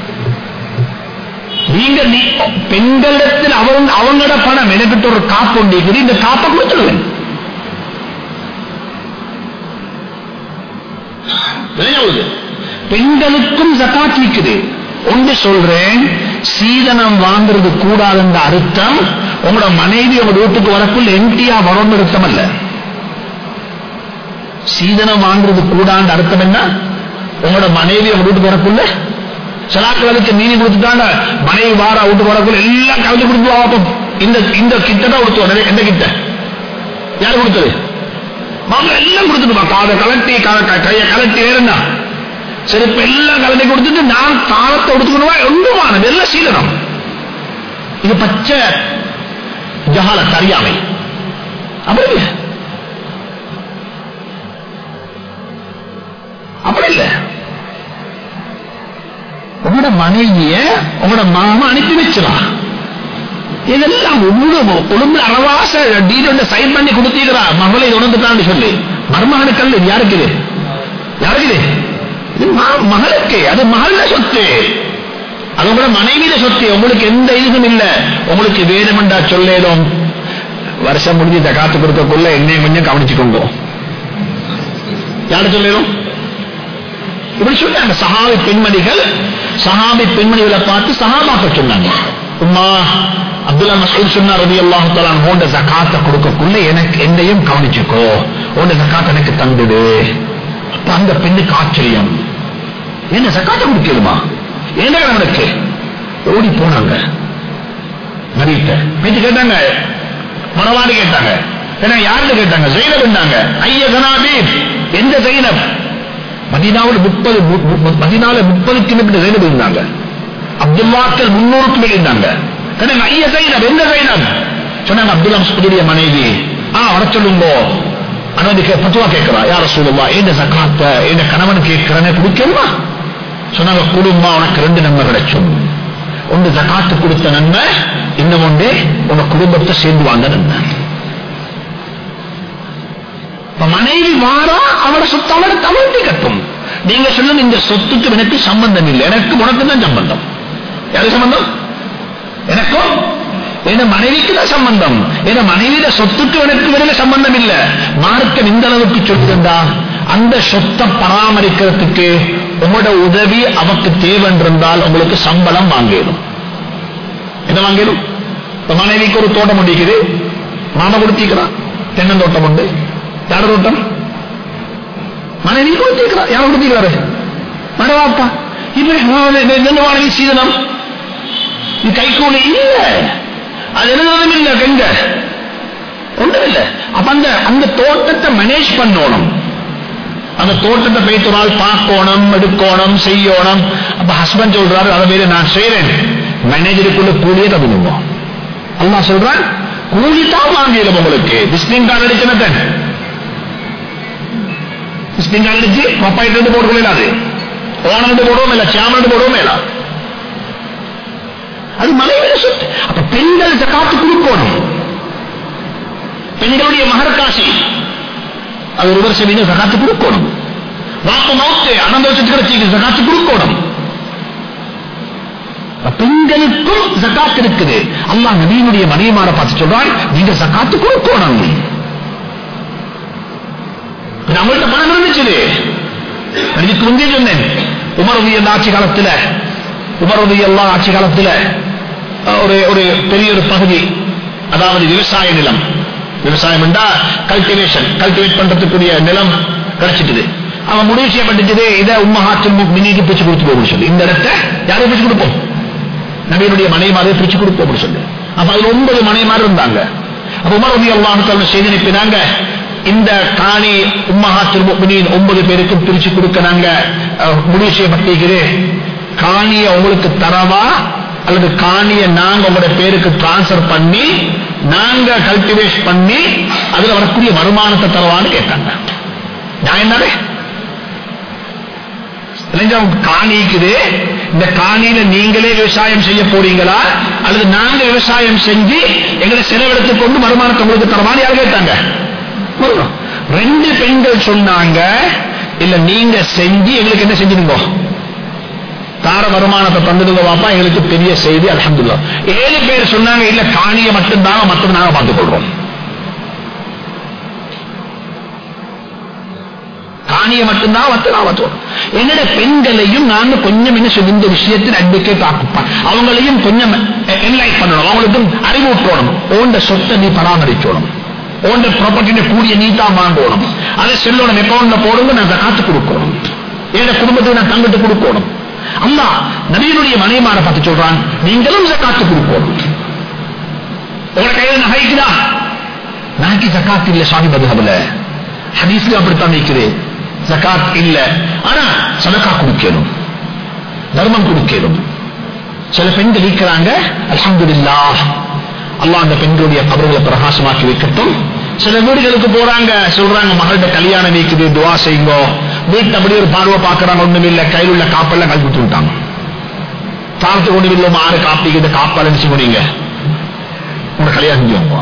நீங்க நீ- பெண்களிடத்தில் அவங்க அவங்களோட பணம் எனக்கிட்ட ஒரு காப்பு உண்டு இருக்குது இந்த காப்பை கொடுத்துடுவேன் விளையாடுது பெண்களுக்கும் ஜக்காத் இருக்குது ஒன்று சொல்றேன் சீதனம் வாங்குறது கூடாதுன்ற அர்த்தம் உங்களோட மனைவி உங்க வீட்டுக்கு வரக்குள்ள எம்டியா வரும்னு அர்த்தம் அல்ல சீதனம் வாங்குறது கூடான்ற அர்த்தம் என்ன உங்களோட மனைவி உங்க வீட்டுக்கு வரக்குள்ள சிலாக்களுக்கு நீதி கொடுத்துட்டாங்க மனைவி வாரா வீட்டுக்கு வரக்குள்ள எல்லாம் கலந்து கொடுத்து பார்ப்போம் இந்த இந்த கிட்ட தான் கொடுத்து எந்த கிட்ட யார் கொடுத்தது மாப்பிள்ள எல்லாம் கொடுத்துட்டு காதை கலட்டி க- க- கையை கலட்டி வேறுனா செருப்பு எல்லாம் கலட்டி கொடுத்துட்டு நான் தாளத்தை எடுத்துக்கணுமா ஒன்றுமான வெள்ள சீலனம் இது பச்சை ஜஹால அறியாமை அப்படி இல்லை அப்படி இல்லை உங்களோட மனைவிய உங்களோட மாமா அனுப்பி வச்சிடலாம் இதெல்லாம் உங்களோட கொழும்பு அரவாச டீலோட சைன் பண்ணி கொடுத்தீங்களா மகளை உணர்ந்துட்டான்னு சொல்லி மருமகனுக்கல்ல இது யாருக்கு இது யாருக்கு இது இது ம- மகளுக்கு அது மகள சொத்து அது உங்களோட மனைவியில சொத்து உங்களுக்கு எந்த இதுவும் இல்ல உங்களுக்கு வேணுமெண்டா சொல்லேதும் வருஷம் முடிஞ்சு இந்த காத்து கொடுக்கக்குள்ள என்னையும் கொஞ்சம் கவனிச்சுக்கோங்க யாரு சொல்லேதும் இப்படி சொன்னாங்க சஹாபி பெண்மணிகள் சஹாபி பெண்மணிகளை பார்த்து சஹாபாக்கள் சொன்னாங்க உம்மா அப்துல்லா மசூத் சொன்னா ரவி அல்லாஹு தலான் உண்ட ஜக்காத்தை கொடுக்கக்குள்ள எனக்கு என்னையும் கவனிச்சுக்கோ உண்ட ஜக்காத் எனக்கு தந்துடு அப்ப அந்த பெண்ணுக்கு ஆச்சரியம் என்ன ஜக்காத்தை கொடுக்கலுமா என்ன உனக்கு ஓடி போனாங்க நபிட்ட பேச்சு கேட்டாங்க மனவாடி கேட்டாங்க ஏன்னா யாருன்னு கேட்டாங்க ஜெயினப் இருந்தாங்க ஐய ஜனாபீப் எந்த ஜெயினப் மதினாவில் முப்பது மதினால முப்பது கிலோமீட்டர் ஜெயினப் இருந்தாங்க அப்துல்லாக்கள் முன்னூறுக்கு மேல் இருந்தாங்க கேட்டாங்க ஐய ஜெயினப் எந்த ஜெயினப் சொன்னாங்க அப்துல்லா மஸ்புடைய மனைவி ஆ வர சொல்லுங்க அனுமதி கே- பத்துவா கேட்கிறா யார சொல்லுவா இந்த சக்காத்த இந்த கணவன் கேட்கிறனே குடிக்கணுமா சொன்னாங்க குடும்பமா உனக்கு ரெண்டு நன்மை கிடைச்சும் ஒன்று ஜக்காத்து கொடுத்த நன்மை இன்னும் ஒன்று உன குடும்பத்தை சேர்ந்து வாங்க நன்மை இப்ப மனைவி வாரா அவட சொத்து அவட தவழ்த்தி கட்டும் நீங்க சொல்லுங்க இந்த சொத்துக்கு எனக்கு சம்பந்தம் இல்லை எனக்கு உனக்கு தான் சம்பந்தம் யாரு சம்பந்தம் எனக்கும் என் மனைவிக்கு தான் சம்பந்தம் என் மனைவியில சொத்துக்கு எனக்கு வெளியில சம்பந்தம் இல்ல மார்க்கம் இந்த அளவுக்கு சொல்லுதா அந்த சொத்தை பராமரிக்கிறதுக்கு உங்களோட உதவி அவக்கு தேவைன்றிருந்தால் உங்களுக்கு சம்பளம் வாங்கிடும் என்ன வாங்கிடும் இப்ப மனைவிக்கு ஒரு தோட்டம் முடிக்குது மாமா கொடுத்திருக்கிறான் தென்னந்தோட்டம் உண்டு யார தோட்டம் மனைவி கொடுத்திருக்கிறார் யார் கொடுத்திருக்கிறாரு மனவாப்பா இப்ப மனைவி சீதனம் இது கைகூலி இல்ல அது எழுதுறதும் இல்ல கங்க ஒன்றும் இல்ல அப்ப அந்த அந்த தோட்டத்தை மேனேஜ் பண்ணணும் அந்த தோட்டத்தை போய்த்தொரால் பார்க்கணும் எடுக்கணும் செய்யணும் அப்ப ஹஸ்பண்ட் சொல்றாரு அதை வேற நான் செய்யறேன் மேனேஜருக்குள்ள கூலியே தவிடுவோம் அல்லா சொல்றான் கூலி தான் வாங்கிடும் உங்களுக்கு விசிட்டிங் கார்டு அடிச்சுனத்தன் விசிட்டிங் கார்டு அடிச்சு பப்பாயிட்டு இருந்து போட முடியாது ஓனர்ந்து போடவும் இல்ல சேமன் போடவும் இல்ல அது மனைவிட சொத்து அப்ப பெண்கள் காத்து கொடுக்கணும் பெண்களுடைய மகர் காசி அது ஒரு வருஷம் மீது சகாத்து கொடுக்கணும் வாக்கு மௌத்து அனந்த வருஷத்துக்கு கிடைச்சி சகாத்து கொடுக்கணும் பெண்களுக்கும் ஜக்காத் இருக்குது அல்லாஹ் நபியினுடைய மனைவிமார பார்த்து சொல்றான் நீங்க ஜக்காத்து கொடுக்கணும் நம்மள்ட்ட பணம் இருந்துச்சு இதுக்கு முந்தே சொன்னேன் உமரது எல்லா ஆட்சி காலத்துல உமரது எல்லா ஆட்சி காலத்துல ஒரு ஒரு பெரிய ஒரு பகுதி அதாவது விவசாய நிலம் விவசாயம் என்றா கல்டிவேஷன் கல்டிவேட் பண்றதுக்குரிய நிலம் கிடைச்சிட்டுது அவன் முடிவு செய்யப்பட்டுச்சு இதை உம்மஹாத்தில் மினிக்கு பிரிச்சு கொடுத்து போகும் சொல்லி இந்த இடத்தை யாரும் பிரிச்சு கொடுப்போம் நபியினுடைய மனைமாரை பிரிச்சு கொடுப்போம் அப்படி சொல்லி அப்ப அதுல ஒன்பது மனைமார் இருந்தாங்க அப்ப உமர் ரவி அல்லாஹ் செய்தி அனுப்பினாங்க இந்த காணி உம்மஹாத்தில் முக்மினின் ஒன்பது பேருக்கும் பிரிச்சு கொடுக்க நாங்க முடிவு செய்யப்பட்டிருக்குது காணியை உங்களுக்கு தரவா அல்லது காணியை நாங்க உங்களோட பேருக்கு டிரான்ஸ்பர் பண்ணி நாங்க கல்டிவேட் பண்ணி அதுல வரக்கூடிய வருமானத்தை தரவான்னு கேட்டாங்க நான் என்னடே காணிக்குது இந்த காணியில நீங்களே விவசாயம் செய்ய போறீங்களா அல்லது நாங்க விவசாயம் செஞ்சு எங்களை செலவெடுத்து கொண்டு வருமானத்தை உங்களுக்கு தரவான்னு யார் கேட்டாங்க ரெண்டு பெண்கள் சொன்னாங்க இல்ல நீங்க செஞ்சு எங்களுக்கு என்ன செஞ்சிருங்க தார வருமானத்தை தந்துடுங்க வாப்பா எங்களுக்கு பெரிய செய்தி அலமதுல்லா ஏழு பேர் சொன்னாங்க இல்ல காணிய மட்டும்தான் மற்றது நாங்க பார்த்துக் கொள்றோம் காணிய மட்டும்தான் மற்ற நான் பார்த்துக்கணும் என்னோட பெண்களையும் நாங்க கொஞ்சம் என்ன சொல்லி இந்த விஷயத்தில் அட்வொகேட் ஆக்குப்பான் அவங்களையும் கொஞ்சம் என்லைட் பண்ணணும் அவங்களுக்கும் அறிவூட்டணும் ஓண்ட சொத்தை நீ பராமரிக்கணும் ஓண்ட ப்ராப்பர்ட்டி கூடிய நீ தான் வாங்கணும் அதை செல்லணும் அக்கௌண்ட்ல போடுங்க நான் காத்து கொடுக்கணும் என்னோட குடும்பத்துக்கு நான் தங்கிட்டு கொடுக்கணும் அல்லா நபியினுடைய மனைமார பார்த்து சொல்றான் நீங்களும் ஜக்காத்து கொடுக்கணும் உங்களோட கையில நகைக்குதா நகைக்கு ஜக்காத் இல்ல சாமி மதுஹபல ஹதீஸ்ல அப்படித்தான் நிற்குது ஜக்காத் இல்ல ஆனா சதக்கா கொடுக்கணும் தர்மம் கொடுக்கணும் சில பெண்கள் இருக்கிறாங்க அலமதுல்லா அல்லா அந்த பெண்களுடைய கபர்களை பிரகாசமாக்கி வைக்கட்டும் சில வீடுகளுக்கு போறாங்க சொல்றாங்க மகள்கிட்ட கல்யாணம் வைக்குது துவா செய்யுங்க வீட்டு அப்படி ஒரு பார்வை பார்க்கறாங்க ஒண்ணும் இல்ல கையில் உள்ள காப்பெல்லாம் கல்வி விட்டாங்க தாழ்த்து கொண்டு இல்ல ஆறு காப்பிக்கிட்ட காப்பால் நினைச்சு முடியுங்க உங்க கல்யாணம் செஞ்சவங்க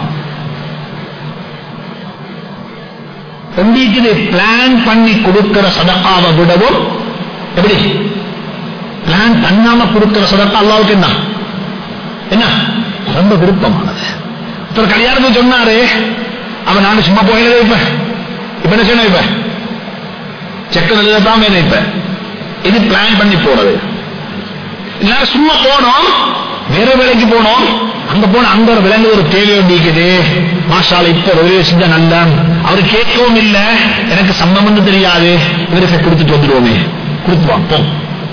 உங்களுக்கு பிளான் பண்ணி கொடுக்கிற சதக்காவை விடவும் எப்படி பிளான் பண்ணாம கொடுக்கிற சதக்கா அல்லாவுக்கு என்ன என்ன ரொம்ப விருப்பமானது ஒருத்தர் கல்யாணத்துக்கு சொன்னாரு அவன் நானும் சும்மா போயில இப்ப இப்ப என்ன செய்யணும் இப்ப செக்கு எழுதத்தான் வேணும் இப்ப இது பிளான் பண்ணி போறது இல்ல சும்மா போனோம் வேற வேலைக்கு போனோம் அங்க போன அங்க ஒரு விலங்கு ஒரு தேவை வேண்டிக்குது மாஷால இப்ப உதவி செஞ்சா நல்ல அவரு கேட்கவும் இல்ல எனக்கு சம்பந்தம் தெரியாது இவருக்கு கொடுத்துட்டு வந்துடுவோமே கொடுத்துவான் போ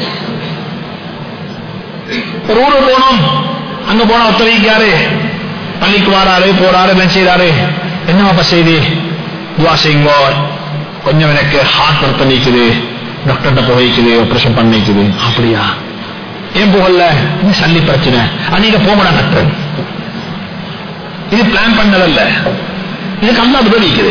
ஒரு ஊருக்கு போனோம் அங்க போன ஒத்தரைக்காரு பள்ளிக்கு வாராரு போறாரு என்ன செய்யறாரு என்னவாப்பா செய்தி துவா செய்யுங்க கொஞ்சம் எனக்கு ஹார்ட் ஒர்க் பண்ணிக்குது டாக்டர்கிட்ட போய் வைக்குது ஆபரேஷன் பண்ணிக்குது அப்படியா ஏன் போகல சல்லி பிரச்சனை நீங்க போகடா டாக்டர் இது பிளான் பண்ணதல்ல இதுக்கு அல்லாத உதவிக்குது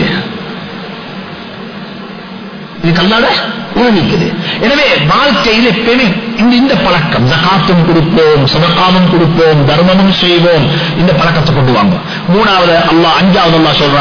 இதுக்கு அல்லாத உதவிக்குது எனவே வாழ்க்கையில் எப்பயுமே இந்த இந்த பழக்கம் ஜகாத்தும் கொடுப்போம் சதக்காமும் கொடுப்போம் தர்மமும் செய்வோம் இந்த பழக்கத்தை கொண்டு வாங்க மூணாவது அல்லாஹ் அஞ்சாவது அல்லாஹ் சொல்றான்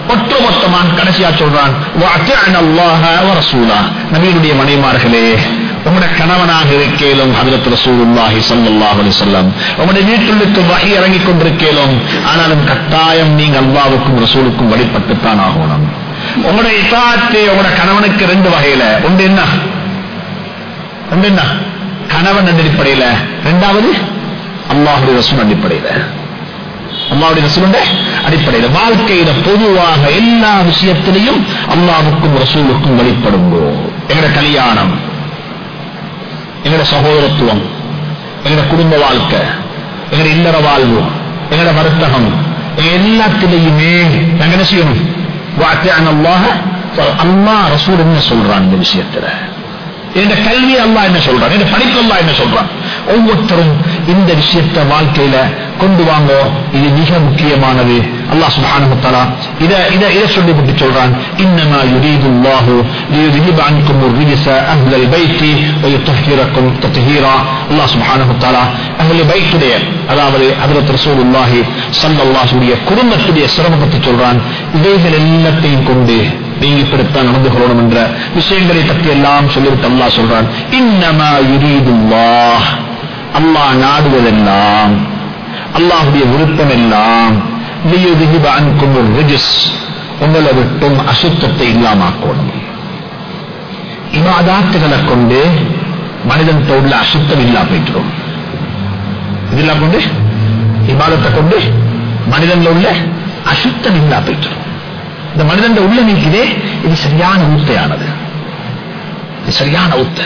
ஒட்டுமொத்தமாக கடைசியா சொல்றான் "வஅத்திஅன அல்லாஹ வ ரசூலா." நபியுடைய மனைமார்களே உங்களுடைய கணவனாக இருக்கேலும் ஹதரத் ரசூலுல்லாஹி ஸல்லல்லாஹு அலைஹி வஸல்லம் உங்களுடைய வீட்டுக்கு வகை இறங்கிக் கொண்டிருக்கேலும் ஆனாலும் கட்டாயம் நீங்க அல்லாஹ்வுக்கும் ரசூலுக்கும் வழிபட்டுத்தான் ஆகணும் உங்களுடைய இத்தாத்து உங்களுடைய கணவனுக்கு ரெண்டு வகையில ஒன்று என்ன ஒன்று என்ன கணவன் என்ற அடிப்படையில இரண்டாவது அல்லாஹுடைய ரசூல் அடிப்படையில அல்லாவுடைய ரசூலுடைய அடிப்படையில வாழ்க்கையில பொதுவாக எல்லா விஷயத்திலையும் அல்லாவுக்கும் ரசூலுக்கும் வழிபடுங்கோ எங்கட கல்யாணம் எங்கட சகோதரத்துவம் எங்கட குடும்ப வாழ்க்கை எங்கட இல்லற வாழ்வு எங்கட வர்த்தகம் எங்க எல்லாத்திலையுமே நாங்க என்ன செய்யணும் வாத்தியான அல்லாஹ அல்லாஹ் ரசூல் என்ன சொல்றான் இந்த விஷயத்துல இந்த கல்வி அல்லாஹ் என்ன சொல்றான் இந்த படிப்பு அல்லாஹ் என்ன சொல்றான் ஒவ்வொருத்தரும் இந்த விஷயத்தை வாழ்க்கையில கொண்டு வாங்க இது மிக முக்கியமானது அல்லாஹ் சுப்ஹானஹு வ தஆலா இத இத இத சொல்லி விட்டு சொல்றான் இன்னமா யுரீதுல்லாஹு லியுذهب عنكم الرجس اهل البيت ويطهركم تطهيرا அல்லாஹ் சுப்ஹானஹு வ தஆலா அஹ்ல பைத்துடைய அதாவது ஹஜ்ரத் ரசூலுல்லாஹி ஸல்லல்லாஹு அலைஹி குடும்பத்துடைய சிரமம் பற்றி சொல்றான் இவைகள் எல்லாத்தையும் கொண்டு நீங்க இப்படித்தான் நடந்து கொள்ளணும் என்ற விஷயங்களை பற்றி எல்லாம் சொல்லிவிட்டு அல்லாஹ் சொல்றான் இன்னமா யுரீதுல்லாஹ் அல்லாஹ் நாடுவதெல்லாம் அல்லாஹுடைய விருப்பம் எல்லாம் லியுذهب عنكم الرجس உங்களை விட்டும் அசுத்தத்தை இல்லாமாக்கணும் இமாதாத்துகளை கொண்டு மனிதன் உள்ள அசுத்தம் இல்லா போயிட்டுரும் இதெல்லாம் கொண்டு இபாதத்தை கொண்டு மனிதன்ல உள்ள அசுத்தம் இல்லா போயிட்டுரும் இந்த மனிதன் உள்ள நீக்குதே இது சரியான ஊத்தையானது இது சரியான ஊத்த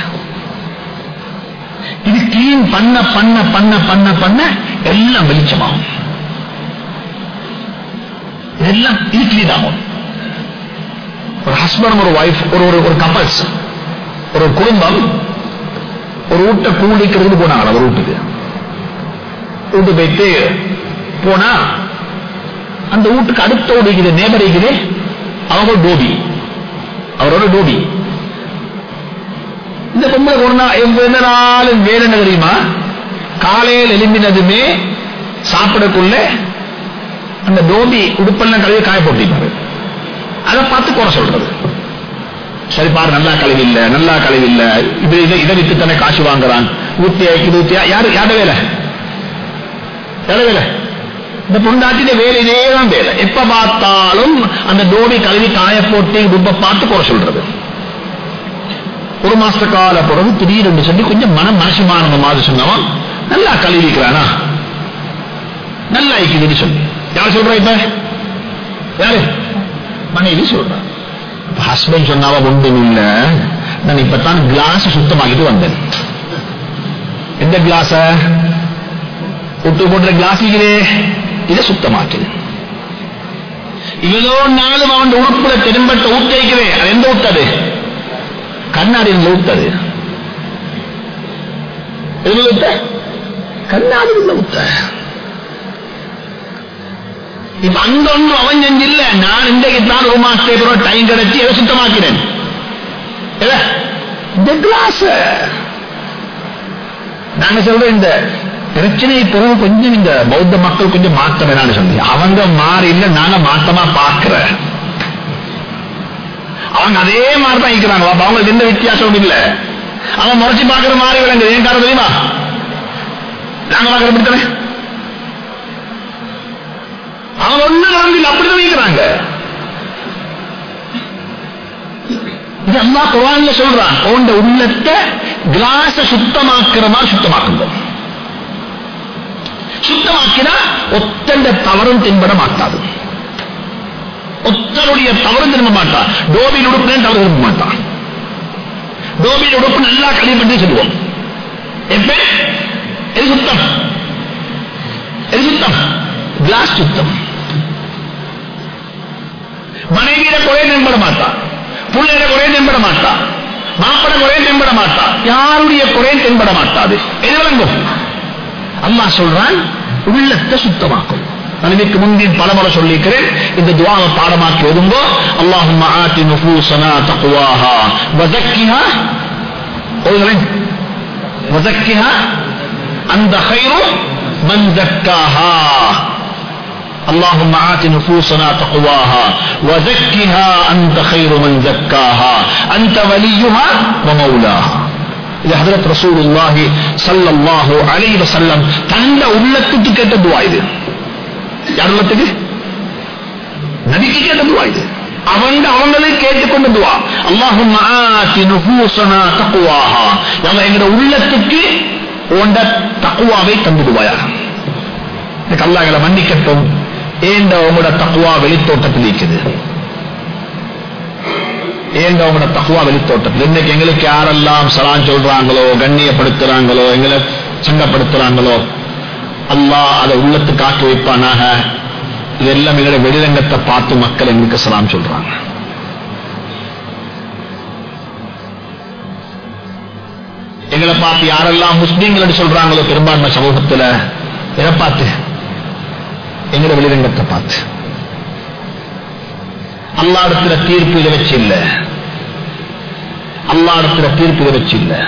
இது கிளீன் பண்ண பண்ண பண்ண பண்ண பண்ண எல்லாம் வெளிச்சமாகும் இதெல்லாம் இது கிளீன் ஆகும் ஒரு ஹஸ்பண்ட் ஒரு ஒய்ஃப் ஒரு ஒரு ஒரு கப்பல்ஸ் ஒரு குடும்பம் ஒரு வீட்டை கூலிக்கிறதுக்கு போனாங்க ஒரு வீட்டுக்கு வீட்டு போயிட்டு போனா அந்த வீட்டுக்கு அடுத்த ஓடிக்குது நேபர் இருக்குது அவங்க டோபி அவரோட டோபி இந்த பொம்பளை கொண்டா எந்த நாளும் வேலை என்ன தெரியுமா காலையில் எழும்பினதுமே சாப்பிடக்குள்ள அந்த டோபி உடுப்பெல்லாம் கழுவி காய போட்டிருப்பாரு அதை பார்த்து குறை சொல்றது சரி பாரு நல்லா கழிவு இல்ல நல்லா கழிவு இல்ல இது இதை இதை வித்து தானே காசு வாங்குறான் ஊத்தியா இது ஊத்தியா யாரு யார வேலை யார வேலை இந்த பொண்டாட்டின வேலையிலே தான் வேலை எப்ப பார்த்தாலும் அந்த டோபி கழுவி காய போட்டு ரொம்ப பார்த்து குறை சொல்றது ஒரு மாச கால பிறகு திடீர்னு சொல்லி கொஞ்சம் மனம் மனசுமான மாதிரி சொன்னவன் நல்லா கழுவிக்கிறானா நல்லா இருக்குதுன்னு சொல்லி யார் சொல்றா இப்ப யாரு மனைவி சொல்றா ஹஸ்பண்ட் சொன்னாவ ஒன்றும் இல்ல நான் இப்பதான் கிளாஸ் சுத்தமாக்கிட்டு வந்தேன் எந்த கிளாஸ விட்டு போடுற கிளாஸ் இருக்குதே இதை சுத்தமாக்குது இவ்வளோ நாளும் அவன் உறுப்புல திரும்பட்ட ஊத்திக்கிறே அது எந்த ஊத்தது கண்ணாடியில் ஊத்தது எதுல ஊத்த கண்ணாடியில் ஊத்த இப்ப அங்க ஒன்றும் அவன் செஞ்சில்ல நான் இன்றைக்கு தான் ஒரு மாசத்துக்கு அப்புறம் டைம் கிடைச்சி எதை சுத்தமாக்கிறேன் எதை? இந்த கிளாஸ் நாங்க சொல்றோம் இந்த பிரச்சனை பிறகு கொஞ்சம் இந்த பௌத்த மக்கள் கொஞ்சம் மாற்றம் வேணாம்னு சொன்னீங்க அவங்க மாறி இல்ல நாங்க மாற்றமா பார்க்கிற அவங்க அதே மாதிரி தான் இருக்கிறாங்க அப்ப அவங்களுக்கு எந்த வித்தியாசமும் இல்ல அவன் முறைச்சு பார்க்கிற மாதிரி விளங்குது ஏன் காரணம் தெரியுமா நாங்க பார்க்கிற பிடித்தனே அவங்க ஒன்னும் நடந்து அப்படிதான் வைக்கிறாங்க இது அல்லா குரான்ல சொல்றான் உண்ட உள்ளத்தை கிளாஸ சுத்தமாக்குற மாதிரி சுத்தமாக்குங்க சுத்தமாக்கினா ஒத்தண்ட தவறும் தென்பட மாட்டாது ஒத்தருடைய தவறும் திரும்ப மாட்டான் டோபின் உடுப்பு தவறு திரும்ப மாட்டான் டோபின் உடுப்பு நல்லா கழிப்பட்டு சொல்லுவோம் எப்ப எது சுத்தம் எது சுத்தம் கிளாஸ் சுத்தம் மனைவியில குறை தென்பட மாட்டான் பிள்ளையில குறை தென்பட மாட்டான் மாப்பட குறை தென்பட மாட்டான் யாருடைய குறை தென்பட மாட்டாது எது விளங்கும் அல்லாஹ் சொல்றான் உள்ளத்தை சுத்தமாக்கும் நான் இதுக்கு முன்பின் பலமுறை சொல்லியிருக்கிறேன் இந்த துவாவை பாடமாக்கி ஒதுங்கோ அல்லாஹும் ஆத்தி நுஃபூசனா தக்வாஹா வதக்கிஹா ஓதுங்களேன் வதக்கிஹா அந்த ஹைரு மன் தக்காஹா اللهم آت نفوسنا تقواها وزكها أنت خير من زكاها أنت وليها ومولاها இது ஹதரத் ரசூலுல்லாஹி ஸல்லல்லாஹு அலைஹி வஸல்லம் தந்த உள்ளத்துக்கு கேட்ட துஆ இது யார் உள்ளத்துக்கு நபிக்கு கேட்ட துஆ இது அவங்க அவங்களே கேட்டுக்கொண்ட துஆ அல்லாஹும்ம ஆதி நுஃபூஸனா தக்வாஹா யா எங்கட உள்ளத்துக்கு உண்ட தக்வாவை தந்துடுவாயா எனக்கு அல்லாஹ் எங்களை மன்னிக்கட்டும் ஏண்ட உங்களோட தக்குவா வெளித்தோட்டத்தில் இருக்குது ஏண்ட உங்களோட தக்குவா வெளித்தோட்டத்தில் இன்னைக்கு எங்களுக்கு யாரெல்லாம் சலான் சொல்றாங்களோ கண்ணியப்படுத்துறாங்களோ எங்களை சங்கப்படுத்துறாங்களோ அல்லாஹ் அதை உள்ளத்துக்கு ஆக்கி வைப்பானாக இதெல்லாம் எங்களோட வெளிரங்கத்தை பார்த்து மக்கள் எங்களுக்கு சலாம் சொல்றாங்க எங்களை பார்த்து யாரெல்லாம் முஸ்லீம்கள் சொல்றாங்களோ பெரும்பான்மை சமூகத்துல எதை பார்த்து எங்கட வெளிரங்கத்தை பார்த்து அல்லாடத்துல தீர்ப்பு இதை வச்சு இல்ல அல்லாடத்துல தீர்ப்பு இதை வச்சு இல்ல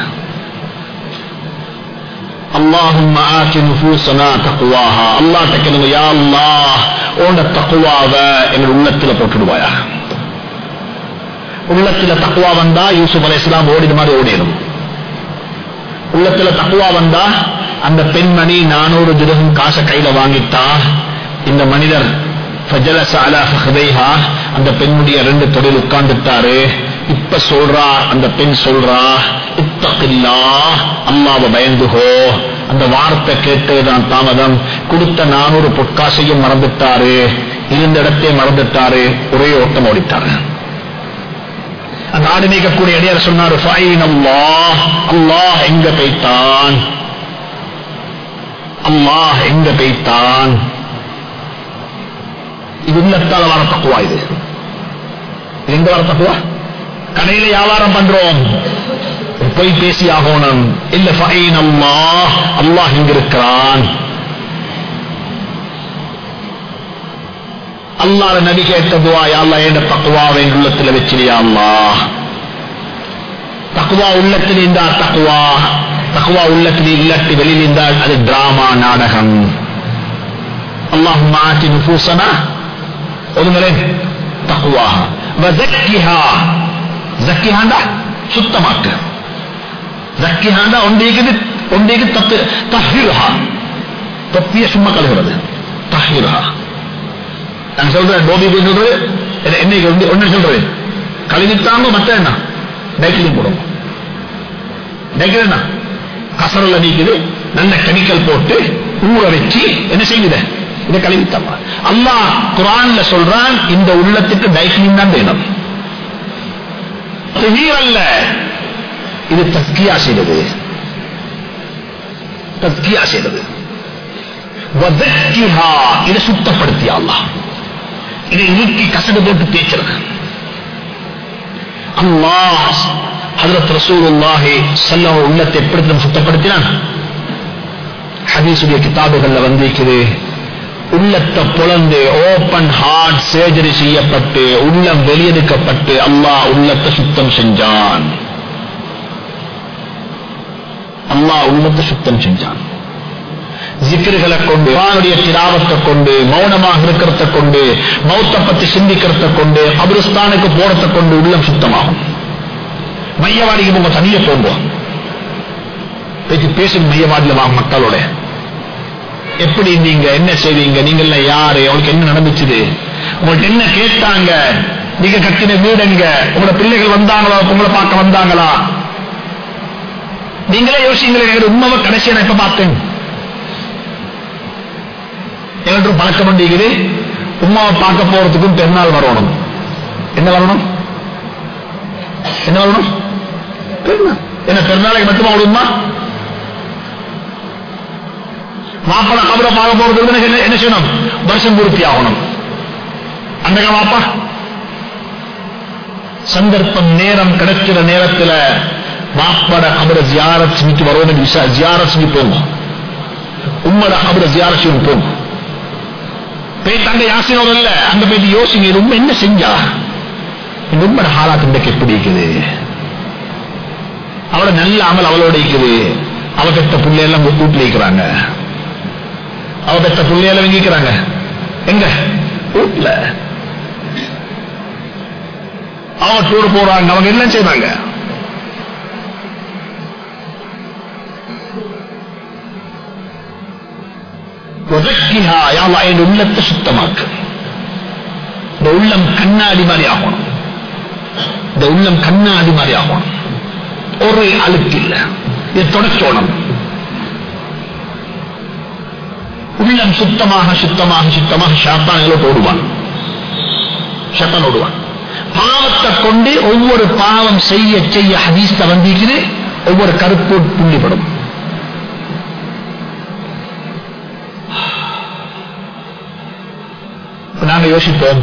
اللهم آت نفوسنا تقواها الله تكلم يا الله உண்ட தக்குவாவ எங்கள் உள்ளத்துல போட்டுடுவாயா உள்ளத்துல தக்குவா வந்தா யூசுப் அலை இஸ்லாம் ஓடின மாதிரி ஓடிடும் உள்ளத்துல தக்குவா வந்தா அந்த பெண்மணி நானூறு திரகம் காசை கையில வாங்கிட்டா இந்த மனிதர் ஃபஜலஸ அலா ஃபஹதைஹா அந்த பெண்ணுடைய ரெண்டு தொழில் உட்கார்ந்துட்டாரு இப்ப சொல்றா அந்த பெண் சொல்றா இத்தகில்லா அல்லாவை பயந்துகோ அந்த வார்த்தை கேட்டதுதான் தாமதம் கொடுத்த நானூறு பொற்காசையும் மறந்துட்டாரு இருந்த இடத்தை மறந்துட்டாரு ஒரே ஓட்டம் ஓடிட்டாரு அந்த ஆடு நீக்கக்கூடிய இடையார் சொன்னாரு ஃபைன் அல்லாஹ் அல்லாஹ் எங்க போய்த்தான் அல்லாஹ் எங்க போய்த்தான் இது உள்ளத்தால் வர தக்குவா இது இது எங்க வர தக்குவா கடையில வியாபாரம் பண்றோம் போய் பேசி ஆகணும் இல்ல ஃபைன் அல்லாஹ் அல்லாஹ் இங்க இருக்கிறான் அல்லாஹ் நபி கேட்ட துவா அல்லா என்ற தக்குவாவை என் உள்ளத்துல வச்சிரியா அல்லாஹ் தக்குவா உள்ளத்தில் இருந்தால் தக்குவா தக்குவா உள்ளத்தில் இல்லட்டு வெளியில் இருந்தால் அது டிராமா நாடகம் اللهم آت نفوسنا ஒதுங்களேன் தக்குவாக வதக்கிஹா ஜக்கிஹாண்டா சுத்தமாக்கு ஜக்கிஹாண்டா ஒன்றைக்கு ஒன்றைக்கு தத்து தஹிர்ஹா தொப்பிய சும்மா கழுகிறது தஹிர்ஹா நான் சொல்றேன் டோபி போய் சொல்றது என்ன- என்னைக்கு ஒன்று ஒன்று சொல்றது கழுவித்தாங்க மத்த என்ன டைக்கிலையும் போடுங்க டைக்கில் என்ன கசரல நீக்குது நல்ல கெமிக்கல் போட்டு ஊற வச்சு என்ன செய்யுது இதை கழுவித்தாங்க அல்லாஹ் குரான்ல சொல்றான் இந்த உள்ளத்துக்கு டைக்கிலிங் தான் வேணும் தஹீர் அல்ல இது தஸ்கியா செய்தது தஸ்கியா செய்தது வதக்கிஹா இதை சுத்தப்படுத்திய அல்லாஹ் இதை நீக்கி கசடு போட்டு தேய்ச்சிருக்க அல்லாஹ் ஹதரத் ரசூலுல்லாஹி ஸல்லல்லாஹு அலைஹி உள்ளத்தை எப்படி தான் சுத்தப்படுத்தினான் ஹதீஸுடைய கிதாபுகள்ல வந்திருக்குது உள்ளத்தை புலந்து ஓபன் ஹார்ட் சர்ஜரி செய்யப்பட்டு உள்ளம் வெளியெடுக்கப்பட்டு அல்லாஹ் உள்ளத்தை சுத்தம் செஞ்சான் அல்லாஹ் உள்ளத்தை சுத்தம் செஞ்சான் ஜிக்கிர்களை கொண்டு குர்ஆனுடைய திலாவத்தை கொண்டு மௌனமாக இருக்கிறத கொண்டு மௌத்த பத்தி சிந்திக்கிறத கொண்டு கபிரிஸ்தானுக்கு போறத கொண்டு உள்ளம் சுத்தமாகும் மையவாடிக்கு போங்க தனியே போங்க பேசி பேசும் மையவாடியில் வாங்க மக்களோட எப்படி நீங்க என்ன செய்வீங்க நீங்க எல்லாம் யாரு உங்களுக்கு என்ன நடந்துச்சுது உங்களுக்கு என்ன கேட்டாங்க நீங்க கட்டின வீடுங்க உங்களோட பிள்ளைகள் வந்தாங்களா உங்களை பார்க்க வந்தாங்களா நீங்களே யோசிங்களே எனக்கு உண்மைவை கடைசியா நான் எப்ப பார்த்தேன் எங்களுக்கு ஒரு பழக்கம் பண்ணிக்குது உமாவை பார்க்க போறதுக்கும் பெருநாள் வரணும் என்ன வரணும் என்ன வரணும் பெருநாள் என்ன பெருநாளைக்கு மட்டுமா விடுமா மாப்பிள கபரை பார்க்க போறதுக்கு என்ன செய்யணும்? என்ன செய்யணும் வருஷம் பூர்த்தி ஆகணும் அந்த மாப்பா சந்தர்ப்பம் நேரம் கிடைக்கிற நேரத்துல மாப்பட கபரை ஜியாரத் செஞ்சுட்டு வரணும் விசா- ஜியாரத் செஞ்சு போங்க உம்மட கபரை ஜியாரத் செஞ்சு போங்க போயிட்டு அங்க யாசினோர் இல்ல அங்க போயிட்டு யோசிங்க இது உண்மை என்ன செஞ்சா இந்த உண்மையோட ஹாலாத் இன்றைக்கு எப்படி இருக்குது அவளோட நல்ல அமல் அவளோட இருக்குது அவ பெத்த பிள்ளையெல்லாம் வீட்டுல இருக்கிறாங்க அவ பெத்த பிள்ளையெல்லாம் எங்கிக்கிறாங்க எங்க வீட்டுல அவங்க டூர் போறாங்க அவங்க என்ன செய்றாங்க உதக்கிஹா யாவா என் உள்ளத்தை சுத்தமாக்கு இந்த உள்ளம் கண்ணாடி மாதிரி ஆகணும் இந்த உள்ளம் கண்ணாடி மாதிரி ஆகணும் ஒரு அழுக்கு இல்ல இது தொடச்சோணும் உள்ளம் சுத்தமாக சுத்தமாக சுத்தமாக ஷாத்தான்களை ஓடுவான் ஷத்தான் ஓடுவான் பாவத்தை கொண்டு ஒவ்வொரு பாவம் செய்ய செய்ய ஹதீஸ்ல வந்திருக்குது ஒவ்வொரு கருப்பு புள்ளிப்படும் இப்ப நாங்க யோசிப்போம்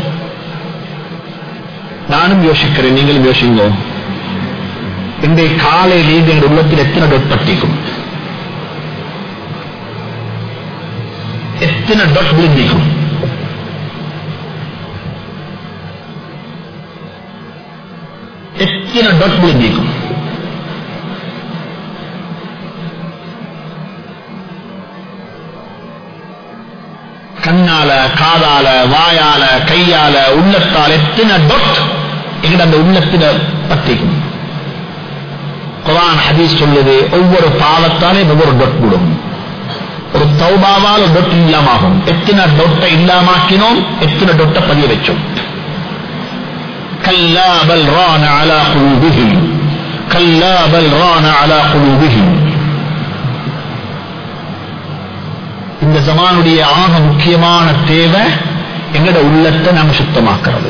நானும் யோசிக்கிறேன் நீங்களும் யோசிங்க இன்றைய காலையில் எங்கள் உள்ளத்தில் எத்தனை டொட் பட்டிக்கும் எத்தனை டொட் விழுந்திக்கும் எத்தனை டொட் விழுந்திக்கும் கண்ணால காதால வாயால கையால உள்ளத்தால் எத்தனை டொட் எங்கட அந்த உள்ளத்தின பத்திக்கும் குரான் ஹதீஸ் சொல்லுது ஒவ்வொரு பாவத்தாலே ஒவ்வொரு டொட் விடும் ஒரு தௌபாவால் டொட் இல்லாமாகும் எத்தனை டொட்டை இல்லாமாக்கினோம் எத்தனை டொட்டை பதிய வச்சோம் كلا بل ران على قلوبهم كلا بل ران على قلوبهم இந்த ஜமானுடைய ஆக முக்கியமான தேவை எங்கட உள்ளத்தை நாம சுத்தமாக்குறது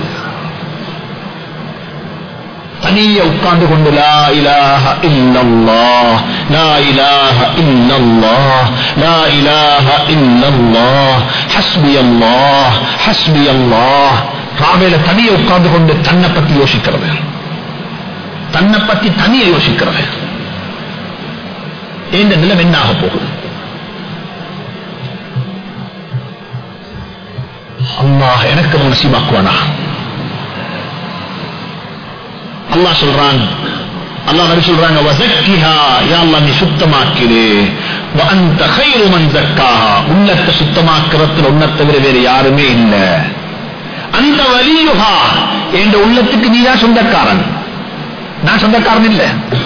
தனிய உட்கார்ந்து கொண்டு லா இலாஹ இல்லல்லாஹ் லா இலாஹ இல்லல்லாஹ் லா இலாஹ இல்லல்லாஹ் ஹஸ்பி அல்லாஹ் ஹஸ்பி அல்லாஹ் காவையில தனிய உட்கார்ந்து கொண்டு தன்னை பத்தி யோசிக்கிறது தன்னை பத்தி தனிய யோசிக்கிறது இந்த நிலம் என்ன ஆக போகுது அல்லாஹ் எனக்கு நசீமாக்குவானா அல்லாஹ் சொல்றான் அல்லாஹ் நபி சொல்றாங்க வசக்கிஹா யா அல்லாஹ் நீ சுத்தமாக்கிடு வஅன்த கைரு மன் ஜக்காஹா உள்ளத்தை சுத்தமாக்குறதுல உன்னை தவிர வேற யாருமே இல்ல அந்த வலியுஹா என்ற உள்ளத்துக்கு நீதான் சொந்தக்காரன் நான் சொந்தக்காரன் இல்ல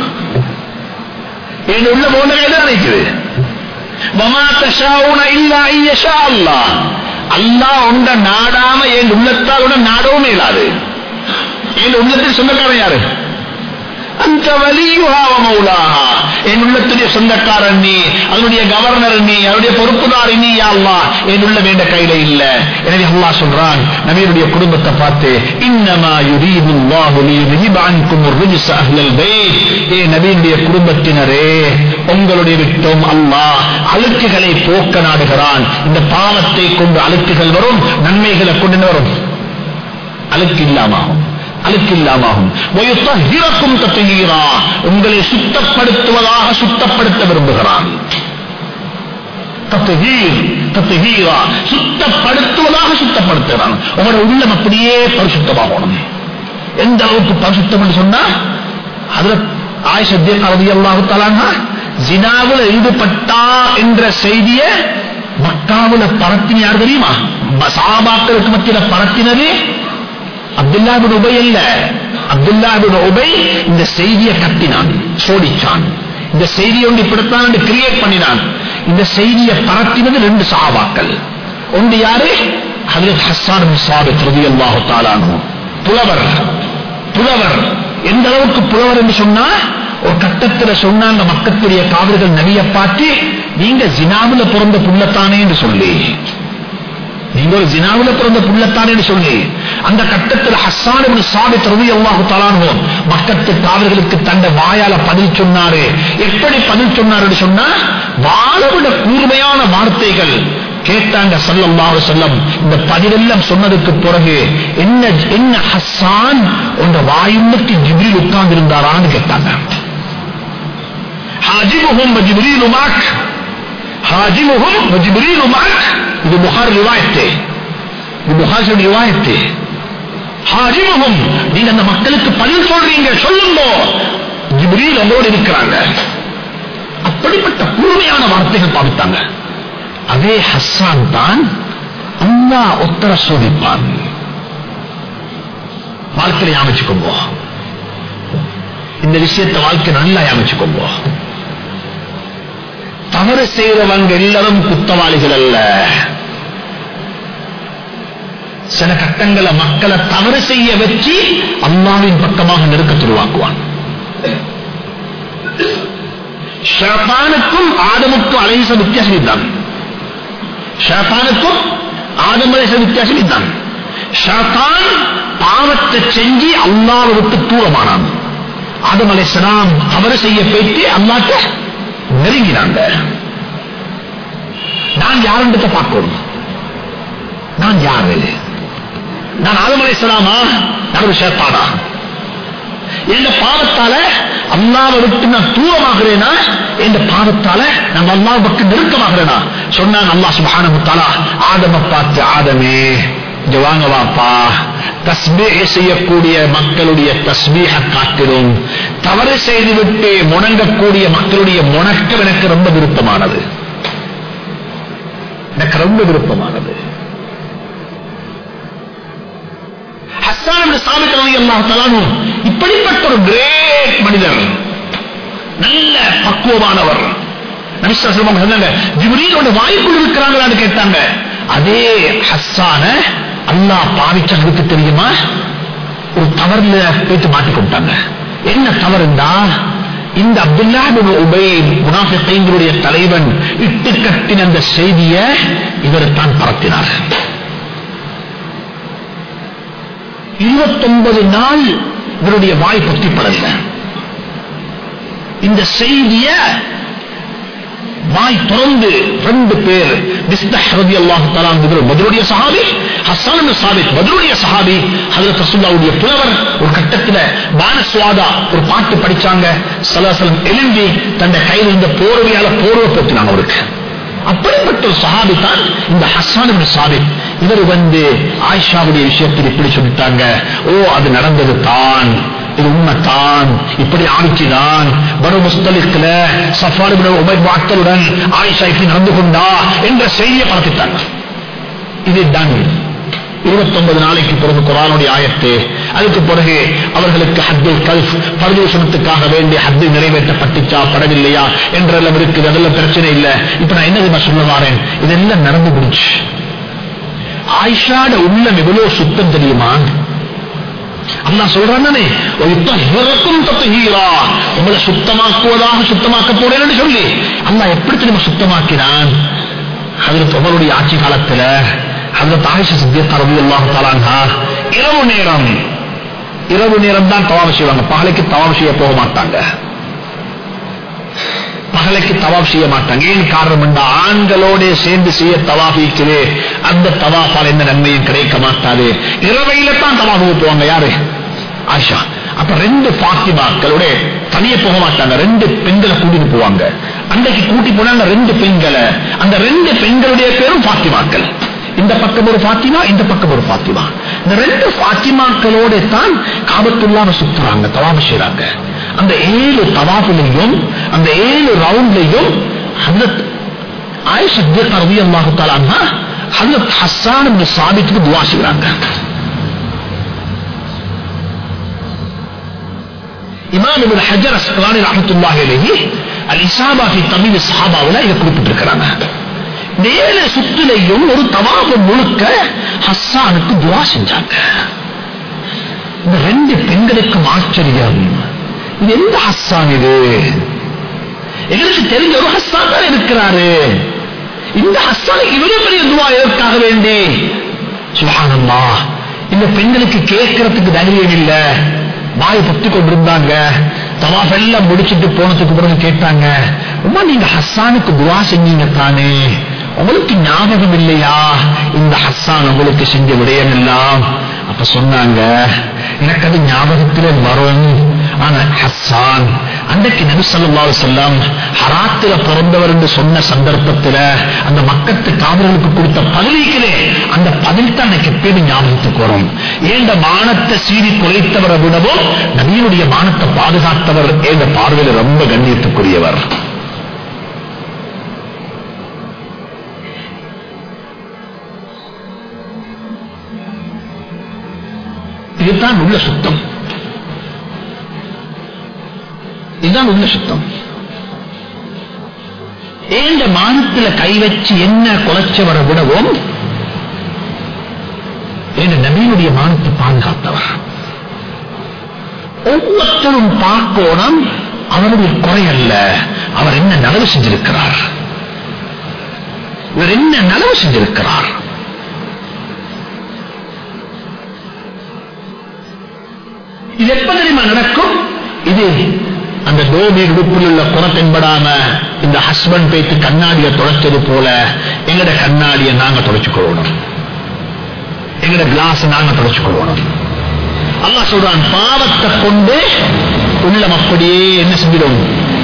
என் உள்ள போனவே தான் நினைக்குது வமா தஷாவுன இல்லா ஐயஷா அல்லாஹ் அல்லாஹ் உண்ட நாடாம என் உள்ளத்தால் உட நாடவும் இயலாது என் உள்ளத்தில் சொந்தக்காரன் யாரு அந்த வலியுகாவ மௌலாஹா என் உள்ளத்துடைய சொந்தக்காரன் நீ அதனுடைய கவர்னர் நீ அதனுடைய பொறுப்புதாரி நீ அல்லா என் உள்ள வேண்ட கையில இல்ல எனவே அல்லாஹ் சொல்றான் நபியுடைய குடும்பத்தை பார்த்து இன்னமா யுரீது அல்லாஹு லியுذهب عنكم الرجس اهل البيت ஏ நபியுடைய குடும்பத்தினரே உங்களுடைய விட்டோம் அல்லாஹ் அழுக்குகளை போக்க நாடுகிறான் இந்த பாவத்தை கொண்டு அழுக்குகள் வரும் நன்மைகளை கொண்டு என்ன வரும் அழுக்கு இல்லாமாகும் அழுக்கு இல்லாமாகும் வயுத்தஹிரக்கும் தத்துகீரா உங்களை சுத்தப்படுத்துவதாக சுத்தப்படுத்த விரும்புகிறான் தத்துகீர் தத்துகீரா சுத்தப்படுத்துவதாக சுத்தப்படுத்துகிறான் உங்களோட உள்ளம் அப்படியே பரிசுத்தமாகணும் எந்த அளவுக்கு பரிசுத்தம் என்று சொன்னா அதுல ஆயிஷத்திய கலதி அல்லாஹு தலாங்க ஜினாவுல ஈடுபட்டா என்ற செய்திய மக்காவுல பரத்தின யார் தெரியுமா சாபாக்களுக்கு மத்தியில பரத்தினது அப்துல்லாபின் உபை அல்ல அப்துல்லாபின் உபை இந்த செய்தியை கட்டினான் சோடிச்சான் இந்த செய்தியை ஒன்று இப்படித்தான் கிரியேட் பண்ணினான் இந்த செய்தியை பரத்தினது ரெண்டு சாபாக்கள் ஒன்று யாரு ஹதரத் ஹஸ்ஸான் பின் சாபித் ரலியல்லாஹு தஆலா அன்ஹு புலவர் புலவர் எந்த அளவுக்கு புலவர் என்று சொன்னா ஒரு கட்டத்துல சொன்ன அந்த மக்களுடைய காவிர்கள் நபியை பார்த்து நீங்க ஜினாவுல பிறந்த புள்ளத்தானே என்று சொல்லி நீங்க ஒரு ஜினாவுல பிறந்த புள்ளத்தானே சொல்லி அந்த கட்டத்தில் ஹஸ்ஸான் சாபித் ரவி அல்லாஹு தலானோ மக்கத்து காவல்களுக்கு தந்த வாயால பதில் சொன்னாரு எப்படி பதில் சொன்னாரு சொன்னா வாழவிட கூர்மையான வார்த்தைகள் கேட்டாங்க சல்லல்லாஹு செல்லம் இந்த பதிலெல்லாம் சொன்னதுக்கு பிறகு என்ன என்ன ஹஸ்ஸான் உங்க வாயுள்ளக்கு ஜிப்ரில் உட்கார்ந்து இருந்தாரான்னு கேட்டாங்க ஹாஜிமுஹும் ஜிப்ரீல் மாக் ஹாஜிமுஹும் ஜிப்ரீல் மாக் இது புகார் ரிவாயத்தே இது புகார் ரிவாயத்தே ஹாஜிமுஹும் நீங்க அந்த மக்களுக்கு பதில் சொல்றீங்க சொல்லுங்க ஜிப்ரீல் உங்களோடு இருக்கிறாங்க அப்படிப்பட்ட கூர்மையான வார்த்தைகள் பாவித்தாங்க அதே ஹஸ்ஸான் தான் அல்லா ஒத்தர சோதிப்பான் வாழ்க்கையில அமைச்சுக்கோங்க இந்த விஷயத்தை வாழ்க்கை நல்லா அமைச்சுக்கோங்க தவறு செய்தவங்க எல்லாரும் குத்தவாளிகள் அல்ல சில கட்டங்களை மக்களை தவறு செய்ய வச்சு அல்லாவின் பக்கமாக நெருக்க உருவாக்குவான் ஷாத்தானுக்கும் ஆதமுக்கும் அலைச வித்தியாசம் இதுதான் ஷாத்தானுக்கும் ஆதம் அலைச வித்தியாசம் இதுதான் ஷாத்தான் பாவத்தை செஞ்சு அல்லாவை விட்டு தூரமானான் ஆதம் அலைசலாம் தவறு செய்ய போயிட்டு அல்லாட்ட நெருங்கினாங்க நான் யாருன்றத பார்க்கணும் நான் யாரு நான் ஆதம் அலைசலாமா நான் ஒரு ஷேத்தானா எந்த பாவத்தால அல்லாவை விட்டு நான் தூரமாகிறேனா எந்த பாவத்தால நான் அல்லாஹ் பக்கம் நெருக்கமாகிறேனா சொன்னான் அல்லாஹ் சுப்ஹானஹு தஆலா ஆதம பார்த்து ஆதமே இங்க வாங்க வாப்பா தஸ்பீஹ் செய்யக்கூடிய மக்களுடைய தஸ்பீஹ காட்டிலும் தவறு செய்துவிட்டு முணங்கக்கூடிய மக்களுடைய முணக்கம் எனக்கு ரொம்ப விருப்பமானது எனக்கு ரொம்ப விருப்பமானது ஹஸ்ஸான் சாபித் ரலியல்லாஹு தஆலா இப்படிப்பட்ட ஒரு கிரேட் மனிதர் நல்ல பக்குவமானவர் நபிஸ்வரம் சொன்னாங்க ஜிப்ரீலோட வாய்ப்புள் இருக்கிறாங்களான்னு கேட்டாங்க அதே ஹஸ்ஸான அல்லாஹ் பாவிச்சவங்களுக்கு தெரியுமா ஒரு தவறுல போயிட்டு மாட்டிக்கொண்டாங்க என்ன தவறுண்டா இந்த அப்துல்லா உபை முனாஃபிகளுடைய தலைவன் இட்டு கட்டின அந்த செய்தியை இவர் தான் பரத்தினார் இருபத்தொன்பது நாள் இவருடைய வாய் பொத்திப்படல இந்த செய்திய வாய் திறந்து ரெண்டு பேர் மிஸ்தஹ் ரலியல்லாஹு தஆலா அன்ஹு பத்ருடைய சஹாபி ஹஸ்ஸான் இப்னு சாபித் பத்ருடைய சஹாபி ஹஜ்ரத் ரசூலுல்லாஹ்வுடைய புலவர் ஒரு கட்டத்துல பானஸ்வாதா ஒரு பாட்டு படிச்சாங்க ஸல்லல்லாஹு எழும்பி தன்னுடைய கையில் இருந்த போர்வையால போர்வை போத்தினாங்க அவருக்கு அப்படிப்பட்ட ஒரு சஹாபி தான் இந்த ஹஸ்ஸான் இப்னு சாபித் இவர் வந்து ஆயிஷாவுடைய விஷயத்தில் இப்படி சொல்லிட்டாங்க ஓ அது நடந்தது தான் இது உண்மைத்தான் இப்படி ஆட்சிதான் பரு முஸ்தலித்துல சஃபார் உபய் வாக்களுடன் ஆயிஷா இப்படி நடந்து கொண்டா என்ற செய்தியை பார்த்துட்டாங்க இது தான் இருபத்தொன்பது நாளைக்கு பிறகு குரானுடைய ஆயத்து அதுக்கு பிறகு அவர்களுக்கு ஹத்தில் கல்ஃப் பரதூஷணத்துக்காக வேண்டிய ஹத்து நிறைவேற்றப்பட்டுச்சா படவில்லையா என்றெல்லாம் இருக்குது அதெல்லாம் பிரச்சனை இல்லை இப்ப நான் என்ன தெரியுமா சொல்ல வரேன் இதெல்லாம் நடந்து முடிச்சு ஆயிஷாட உள்ளம் எவ்வளவு சுத்தம் தெரியுமா அல்லாஹ் சொல்றானே உங்களை சுத்தமாக்குவதாக சுத்தமாக்க போறேன்னு சொல்லி அல்லாஹ் எப்படி தெரியுமா சுத்தமாக்கினான் அதில் அவருடைய ஆட்சி காலத்துல அதுல தாயிஷ சித்தியக்கா ரவி அல்லாஹு தாலாங்கா இரவு நேரம் இரவு நேரம் தான் தவாப் செய்வாங்க பகலைக்கு தவாப் செய்ய போக மாட்டாங்க பகலைக்கு தவாப் செய்ய மாட்டாங்க ஏன் காரணம் என்றா ஆண்களோட சேர்ந்து செய்ய தவாப் இருக்குது அந்த தவாப்பால் எந்த நன்மையும் கிடைக்க மாட்டாது இரவையில தான் தவாபு போவாங்க யாரு ஆஷா அப்ப ரெண்டு பாத்திமாக்களோட தனியே போக மாட்டாங்க ரெண்டு பெண்களை கூட்டிட்டு போவாங்க அன்றைக்கு கூட்டி போனாங்க ரெண்டு பெண்களை அந்த ரெண்டு பெண்களுடைய பேரும் பாத்திமாக்கள் இந்த பக்கம் ஒரு பாத்திமா இந்த பக்கம் ஒரு பாத்திமா இந்த ரெண்டு பாத்திமாக்களோட தான் காபத்துள்ளாம சுத்துறாங்க தவாபு செய்யறாங்க அந்த ஏழு தவாஃபிலையும் அந்த ஏழு ரவுண்ட்லையும் ஹஜரத் ஆயிஷா ரவி அல்லாஹு தாலான்னா ஹஜரத் ஹஸ்ஸான் இப்னு சாபித்துக்கு துவா செய்றாங்க இமாம் இப்னு ஹஜர் அஸ்கலானி ரஹ்மத்துல்லாஹி அலைஹி அல் இசாபா ஃபி தமிழ் சஹாபாவுல இதை குறிப்பிட்டிருக்கிறாங்க இந்த ஏழு சுற்றுலையும் ஒரு தவாபு முழுக்க ஹஸ்ஸானுக்கு துவா செஞ்சாங்க இந்த ரெண்டு பெண்களுக்கும் ஆச்சரியம் இது எந்த ஹஸ்ஸான் இது எங்களுக்கு தெரிஞ்ச ஒரு ஹஸ்ஸான் தான் இருக்கிறாரு இந்த ஹஸ்ஸான் இவ்வளவு பெரிய துவா எதற்காக வேண்டி சுபானம்மா இந்த பெண்களுக்கு கேட்கறதுக்கு தைரியம் இல்ல வாயை பத்தி கொண்டிருந்தாங்க தவாஃப் எல்லாம் முடிச்சிட்டு போனதுக்கு பிறகு கேட்டாங்க உமா நீங்க ஹஸ்ஸானுக்கு துவா செஞ்சீங்க தானே உங்களுக்கு ஞாபகம் இல்லையா இந்த ஹஸ்ஸான் உங்களுக்கு செஞ்ச விடயம் எல்லாம் அப்ப சொன்னாங்க எனக்கு அது ஞாபகத்திலே வரும் ஆனா ஹஸ்ஸான் அன்றைக்கு நபி ஸல்லல்லாஹு அலைஹி வஸல்லம் ஹராத்தில பிறந்தவர் என்று சொன்ன சந்தர்ப்பத்தில் அந்த மக்கத்து காவலர்களுக்கு கொடுத்த பதிலுக்கிறே அந்த பதில் தான் எனக்கு எப்பயும் ஞாபகத்துக்கு வரும் ஏண்ட மானத்தை சீறி குலைத்தவரை விடவும் நபியினுடைய மானத்தை பாதுகாத்தவர் என்ற பார்வையில் ரொம்ப கண்ணியத்துக்குரியவர் இதுதான் உள்ள சுத்தம் இதுதான் உள்ள சுத்தம் ஏந்த மானத்துல கை வச்சு என்ன குலைச்சவரை விடவும் என் நபியுடைய மானத்தை பாதுகாத்தவர் ஒவ்வொருத்தரும் பார்க்கோணம் அவருடைய குறை அல்ல அவர் என்ன நலவு செஞ்சிருக்கிறார் இவர் என்ன நலவு செஞ்சிருக்கிறார் இது எப்ப தெரியுமா நடக்கும் இது அந்த டோபி உடுப்பில் உள்ள குறை தென்படாம இந்த ஹஸ்பண்ட் பேத்து கண்ணாடியை தொலைச்சது போல எங்கட கண்ணாடியை நாங்க தொலைச்சுக்கொள்ளணும் எங்கட கிளாஸ் நாங்க தொலைச்சுக்கொள்ளணும் அல்லாஹ் சொல்றான் பாவத்தை கொண்டு உள்ளம் அப்படியே என்ன செஞ்சிடும்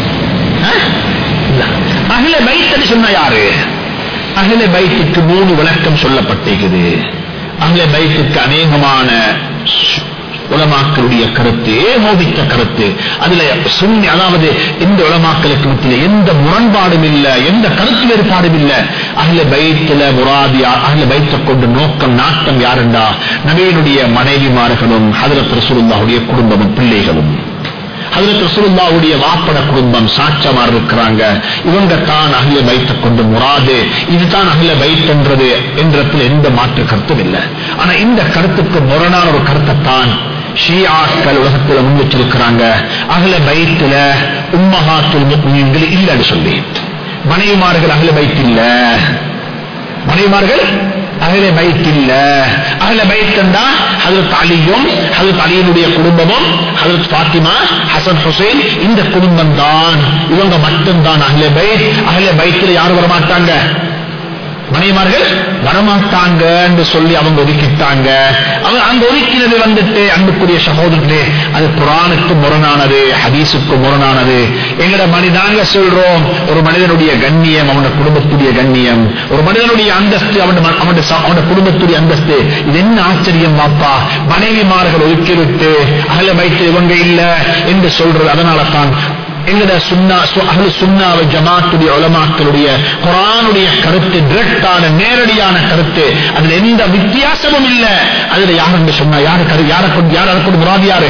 அகில பைத்தடி சொன்ன யாரு அகில பைத்துக்கு மூணு விளக்கம் சொல்லப்பட்டிருக்குது அகில பைத்துக்கு அநேகமான உலமாக்களுடைய கருத்து ஏகோபித்த கருத்து அதுல சுண்ணி அதாவது இந்த உலமாக்களுக்கு மத்தியில் எந்த முரண்பாடும் இல்ல எந்த கருத்து வேறுபாடும் இல்ல அகில பைத்துல முராதியா அகில பைத்த கொண்டு நோக்கம் நாட்டம் யாருண்டா நவீனுடைய மனைவிமார்களும் ஹதரத் ரசூலுல்லாவுடைய குடும்பமும் பிள்ளைகளும் ஹதரத் ரசூலுல்லாவுடைய வாப்பட குடும்பம் சாட்சமார் இருக்கிறாங்க இவங்க தான் அகில வைத்துக் கொண்டு முராது இதுதான் அகில வைத்தென்றது என்றத்தில் எந்த மாற்று கருத்தும் இல்லை ஆனா இந்த கருத்துக்கு முரணான ஒரு கருத்தைத்தான் ஷியாக்கள் உலகத்தில் முன் வச்சிருக்கிறாங்க அகில பைத்துல உம்மகாத்துல் முக்மீன்கள் இல்லைன்னு சொல்லி மனைவிமார்கள் அகில பைத்தில்ல மனைவிமார்கள் அகில பைத் இல்ல அகில பைத்தண்டா ஹதரத் அலியும் ஹதரத் அலியினுடைய குடும்பமும் ஹதரத் பாத்திமா ஹசன் ஹுசைன் இந்த குடும்பம் தான் இவங்க மட்டும்தான் அகில பைத் அகில பைத்தில் யாரும் வரமாட்டாங்க மனைவிமார்கள் வரமாட்டாங்க என்று சொல்லி அவங்க ஒதுக்கிட்டாங்க அவங்க அங்க ஒதுக்கினது வந்துட்டு அன்புக்குரிய சகோதரர்களே அது குரானுக்கு முரணானது ஹதீஸுக்கு முரணானது எங்கட மனிதாங்க சொல்றோம் ஒரு மனிதனுடைய கண்ணியம் அவனுடைய குடும்பத்துடைய கண்ணியம் ஒரு மனிதனுடைய அந்தஸ்து அவனுடைய அவனுடைய அவனுடைய குடும்பத்துடைய அந்தஸ்து இது என்ன ஆச்சரியம் பாப்பா மனைவிமார்கள் ஒதுக்கிவிட்டு அகல வைத்து இவங்க இல்ல என்று சொல்றது அதனால தான் எங்கட சுண்ணா அகல சுண்ணாவை ஜமாத்துடைய உலமாக்களுடைய குரானுடைய கருத்து டிரெக்டான நேரடியான கருத்து அதுல எந்த வித்தியாசமும் இல்ல அதுல யார் என்று சொன்னா யாரு கரு யாரை கொண்டு யார் அதை கொண்டு முராது யாரு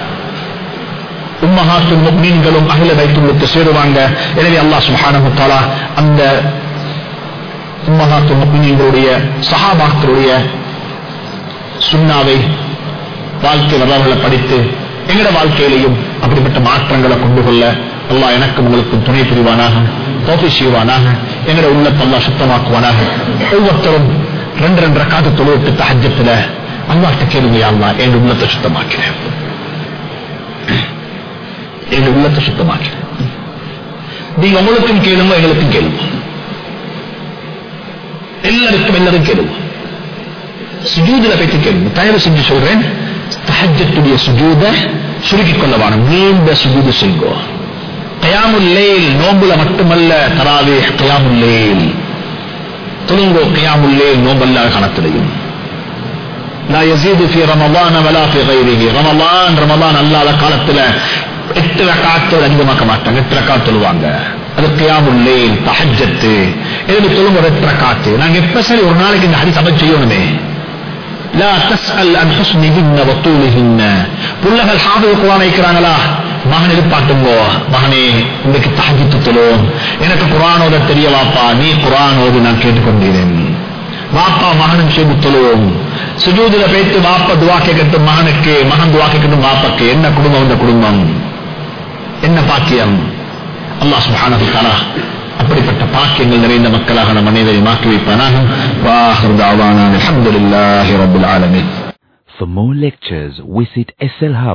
உம்மஹாத்து மீன்களும் அகில வைத்துள்ளத்து சேருவாங்க எனவே அல்லாஹ் சுஹானஹு தஆலா அந்த உம்மஹாத்து மீன்களுடைய சஹாபாக்களுடைய சுண்ணாவை வாழ்க்கை வரலாறுகளை படித்து எங்கட வாழ்க்கையிலையும் அப்படிப்பட்ட மாற்றங்களை கொண்டு கொள்ள அல்லா எனக்கும் உங்களுக்கும் துணை புரிவானாக தோப்பி செய்வானாக எங்கட உள்ளத்தை அல்லா சுத்தமாக்குவானாக ஒவ்வொருத்தரும் ரெண்டு ரெண்டரை காத்து தொழுவிட்டு தஹஜத்துல அல்லாட்ட கேளுங்க அல்லா என் உள்ளத்தை சுத்தமாக்கிறேன் எங்க உள்ளத்தை சுத்தமாக்கிறேன் நீங்க உங்களுக்கும் கேளுங்க எங்களுக்கும் கேளுங்க எல்லாருக்கும் எல்லாரும் கேளுங்க சுஜூதுல பற்றி கேளுங்க தயவு செஞ்சு சொல்றேன் தஹஜத்துடைய சுஜூத சுருக்கிக் கொள்ளவான நீண்ட சுஜூது செய்கோ கயாமுல்லேல் நோம்புல மட்டுமல்ல தராவே கயாமுல்லேல் தொழுங்கோ கயாமுல்லேல் நோம்பல்ல கணத்திலையும் لا يزيد في رمضان ولا في غيره رمضان رمضان அல்லாத காலத்துல எட்டு ரக்காத்தோடு அதிகமாக்க மாட்டாங்க எட்டு ரக்காத் தொழுவாங்க அது கியாமுல்லேல் தஹஜத்து எழுதி தொழுங்க ஒரு எட்டு ரக்காத்து நாங்க எப்ப சரி ஒரு நாளைக்கு இந்த ஹரிஸ் அமல் செய்யணுமே لا تسأل عن حسنهن وطولهن புள்ளகள் ஹாஃபிது குர்ஆன் வைக்கிறாங்களா மகன் எதிர்பார்த்துங்கோ மகனே இன்னைக்கு தஹஜ்ஜுத் தொழும் எனக்கு குர்ஆன் ஓத தெரிய வாப்பா நீ குர்ஆன் ஓதி நான் கேட்டுக்கொண்டேன் வாப்பா மகனும் சேர்ந்து தொழுவோம் சுஜூதுல பேத்து வாப்பா துவா கேட்கட்டும் மகனுக்கு மகன் துவா கேட்கட்டும் வாப்பாக்கு என்ன குடும்பம் இந்த குடும்பம் என்ன பாக்கியம் அல்லாஹ் சுப்ஹானஹு தஆலா அப்படிப்பட்ட பாக்கியங்கள் நிறைந்த மக்களாக நம் அனைவரையும் மாற்றி வைப்பானாக வாஹர் தாவானா அல்ஹம்துலில்லாஹி ரப்பில் ஆலமீன் For more lectures, visit SL Hub.